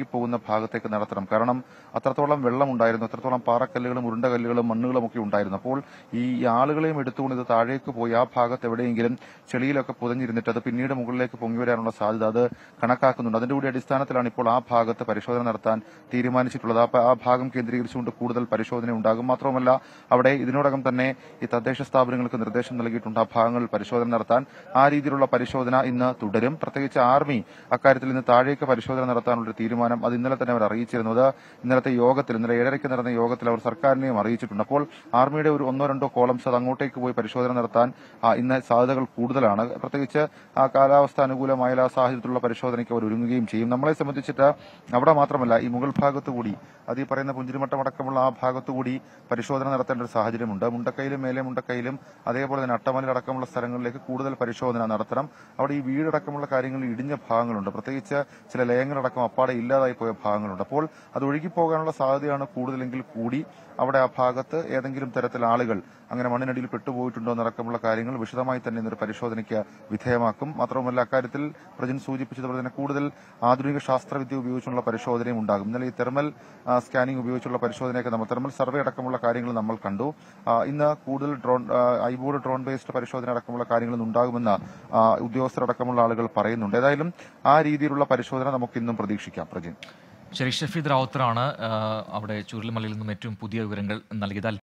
Speaker 4: ഭാഗത്തേക്ക് നടത്തണം കാരണം അത്രത്തോളം വെള്ളം ഉണ്ടായിരുന്നു അത്രത്തോളം പാറക്കല്ലുകളും ഉരുണ്ടകല്ലുകളും മണ്ണുകളും ഒക്കെ ഉണ്ടായിരുന്നു അപ്പോൾ ഈ ആളുകളെയും എടുത്തുകൊണ്ട് ഇത് താഴേക്ക് പോയി ആ ഭാഗത്ത് എവിടെയെങ്കിലും ചെളിയിലൊക്കെ പുതഞ്ഞിരുന്നിട്ട് അത് പിന്നീട് മുകളിലേക്ക് പൊങ്ങി വരാനുള്ള സാധ്യത അത് കണക്കാക്കുന്നുണ്ട് അതിന്റെ കൂടി അടിസ്ഥാനത്തിലാണ് ഇപ്പോൾ ആ ഭാഗത്ത് പരിശോധന നടത്താൻ തീരുമാനിച്ചിട്ടുള്ളത് ആ പ- ആ ഭാഗം കേന്ദ്രീകരിച്ചുകൊണ്ട് കൂടുതൽ പരിശോധന ഉണ്ടാകും മാത്രമല്ല അവിടെ ഇതിനോടകം തന്നെ ഈ തദ്ദേശ സ്ഥാപനങ്ങൾക്ക് നിർദ്ദേശം നൽകിയിട്ടുണ്ട് ആ ഭാഗങ്ങളിൽ പരിശോധന നടത്താൻ ആ രീതിയിലുള്ള പരിശോധന ഇന്ന് തുടരും പ്രത്യേകിച്ച് ആർമി അക്കാര്യത്തിൽ ഇന്ന് താഴേക്ക് പരിശോധന നടത്താനുള്ള തീരുമാനം അത് ഇന്നലെ തന്നെ അവർ അറിയിച്ചിരുന്നു അത് ഇന്നലത്തെ യോഗത്തിൽ ഇന്നലെ ഏഴരയ്ക്ക് നടന്ന യോഗത്തിൽ അവർ സർക്കാരിനെയും അറിയിച്ചിട്ടുണ്ട് അപ്പോൾ ആർമിയുടെ ഒരു ഒന്നോ രണ്ടോ കോളംസ് അത് അങ്ങോട്ടേക്ക് പോയി പരിശോധന നടത്താൻ ആ, ഇന്ന് സാധ്യതകൾ കൂടുതലാണ് പ്രത്യേകിച്ച് ആ കാലാവസ്ഥ അനുകൂലമായ ആ സാഹചര്യത്തിലുള്ള പരിശോധനയ്ക്ക് അവർ ഒരുങ്ങുകയും ചെയ്യും നമ്മളെ സംബന്ധിച്ചിട്ട് അവിടെ മാത്രമല്ല ഈ മുകൾ ഭാഗത്ത് കൂടി അത് ഈ പറയുന്ന പുഞ്ചിരിമട്ടം അടക്കമുള്ള ആ ഭാഗത്ത് കൂടി പരിശോധന നടത്തേണ്ട ഒരു സാഹചര്യമുണ്ട് മുണ്ടക്കയിലും മേലെ മുണ്ടക്കയിലും അതേപോലെ തന്നെ അട്ടമല അടക്കമുള്ള സ്ഥലങ്ങളിലേക്ക് കൂടുതൽ പരിശോധന നടത്തണം അവിടെ ഈ വീടടക്കമുള്ള കാര്യങ്ങളിൽ ഇടിഞ്ഞ ഭാഗങ്ങളുണ്ട് പ്രത്യേകിച്ച് ചില ലയങ്ങളടക്കം അപ്പാടെ ഇല്ലാതായി പോയ ഭാഗങ്ങളുണ്ട് അപ്പോൾ അത് ഒഴുകിപ്പോകാനുള്ള സാധ്യതയാണ് കൂടുതലെങ്കിൽ കൂടി അവിടെ ആ ഭാഗത്ത് ഏതെങ്കിലും തരത്തിൽ ആളുകൾ അങ്ങനെ മണ്ണിനടിയിൽ പെട്ടുപോയിട്ടുണ്ടോ എന്നടക്കമുള്ള കാര്യങ്ങൾ വിശദമായി തന്നെ ഇന്നൊരു പരിശോധനയ്ക്ക് വിധേയമാക്കും മാത്രവുമല്ല അക്കാര്യത്തിൽ പ്രജിൻ സൂചിപ്പിച്ചതുപോലെ തന്നെ കൂടുതൽ ആധുനിക ശാസ്ത്രവിദ്യ ഉപയോഗിച്ചുള്ള പരിശോധനയും ഉണ്ടാകും ഇന്നലെ ഈ തെർമൽ ആ, സ്കാനിംഗ് ഉപയോഗിച്ചുള്ള പരിശോധനയൊക്കെ നമ്മൾ തെർമൽ സർവേ അടക്കമുള്ള കാര്യങ്ങൾ നമ്മൾ കണ്ടു ആ, ഇന്ന് കൂടുതൽ ഡ്രോൺ ആ, ഐബോർഡ് ഡ്രോൺ ബേസ്ഡ് പരിശോധന അടക്കമുള്ള കാര്യങ്ങൾ ഇന്ന് ഉണ്ടാകുമെന്ന് ആ, ഉദ്യോഗസ്ഥരടക്കമുള്ള ആളുകൾ പറയുന്നുണ്ട് ഏതായാലും ആ രീതിയിലുള്ള പരിശോധന നമുക്ക് ഇന്നും പ്രതീക്ഷിക്കാം പ്രജിൻ
Speaker 1: ശരി ഷഫീദ് റാവുത്തറാണ് ആ, അവിടെ ചുരുളിമലയിൽ നിന്നും ഏറ്റവും പുതിയ വിവരങ്ങൾ നൽകിയത്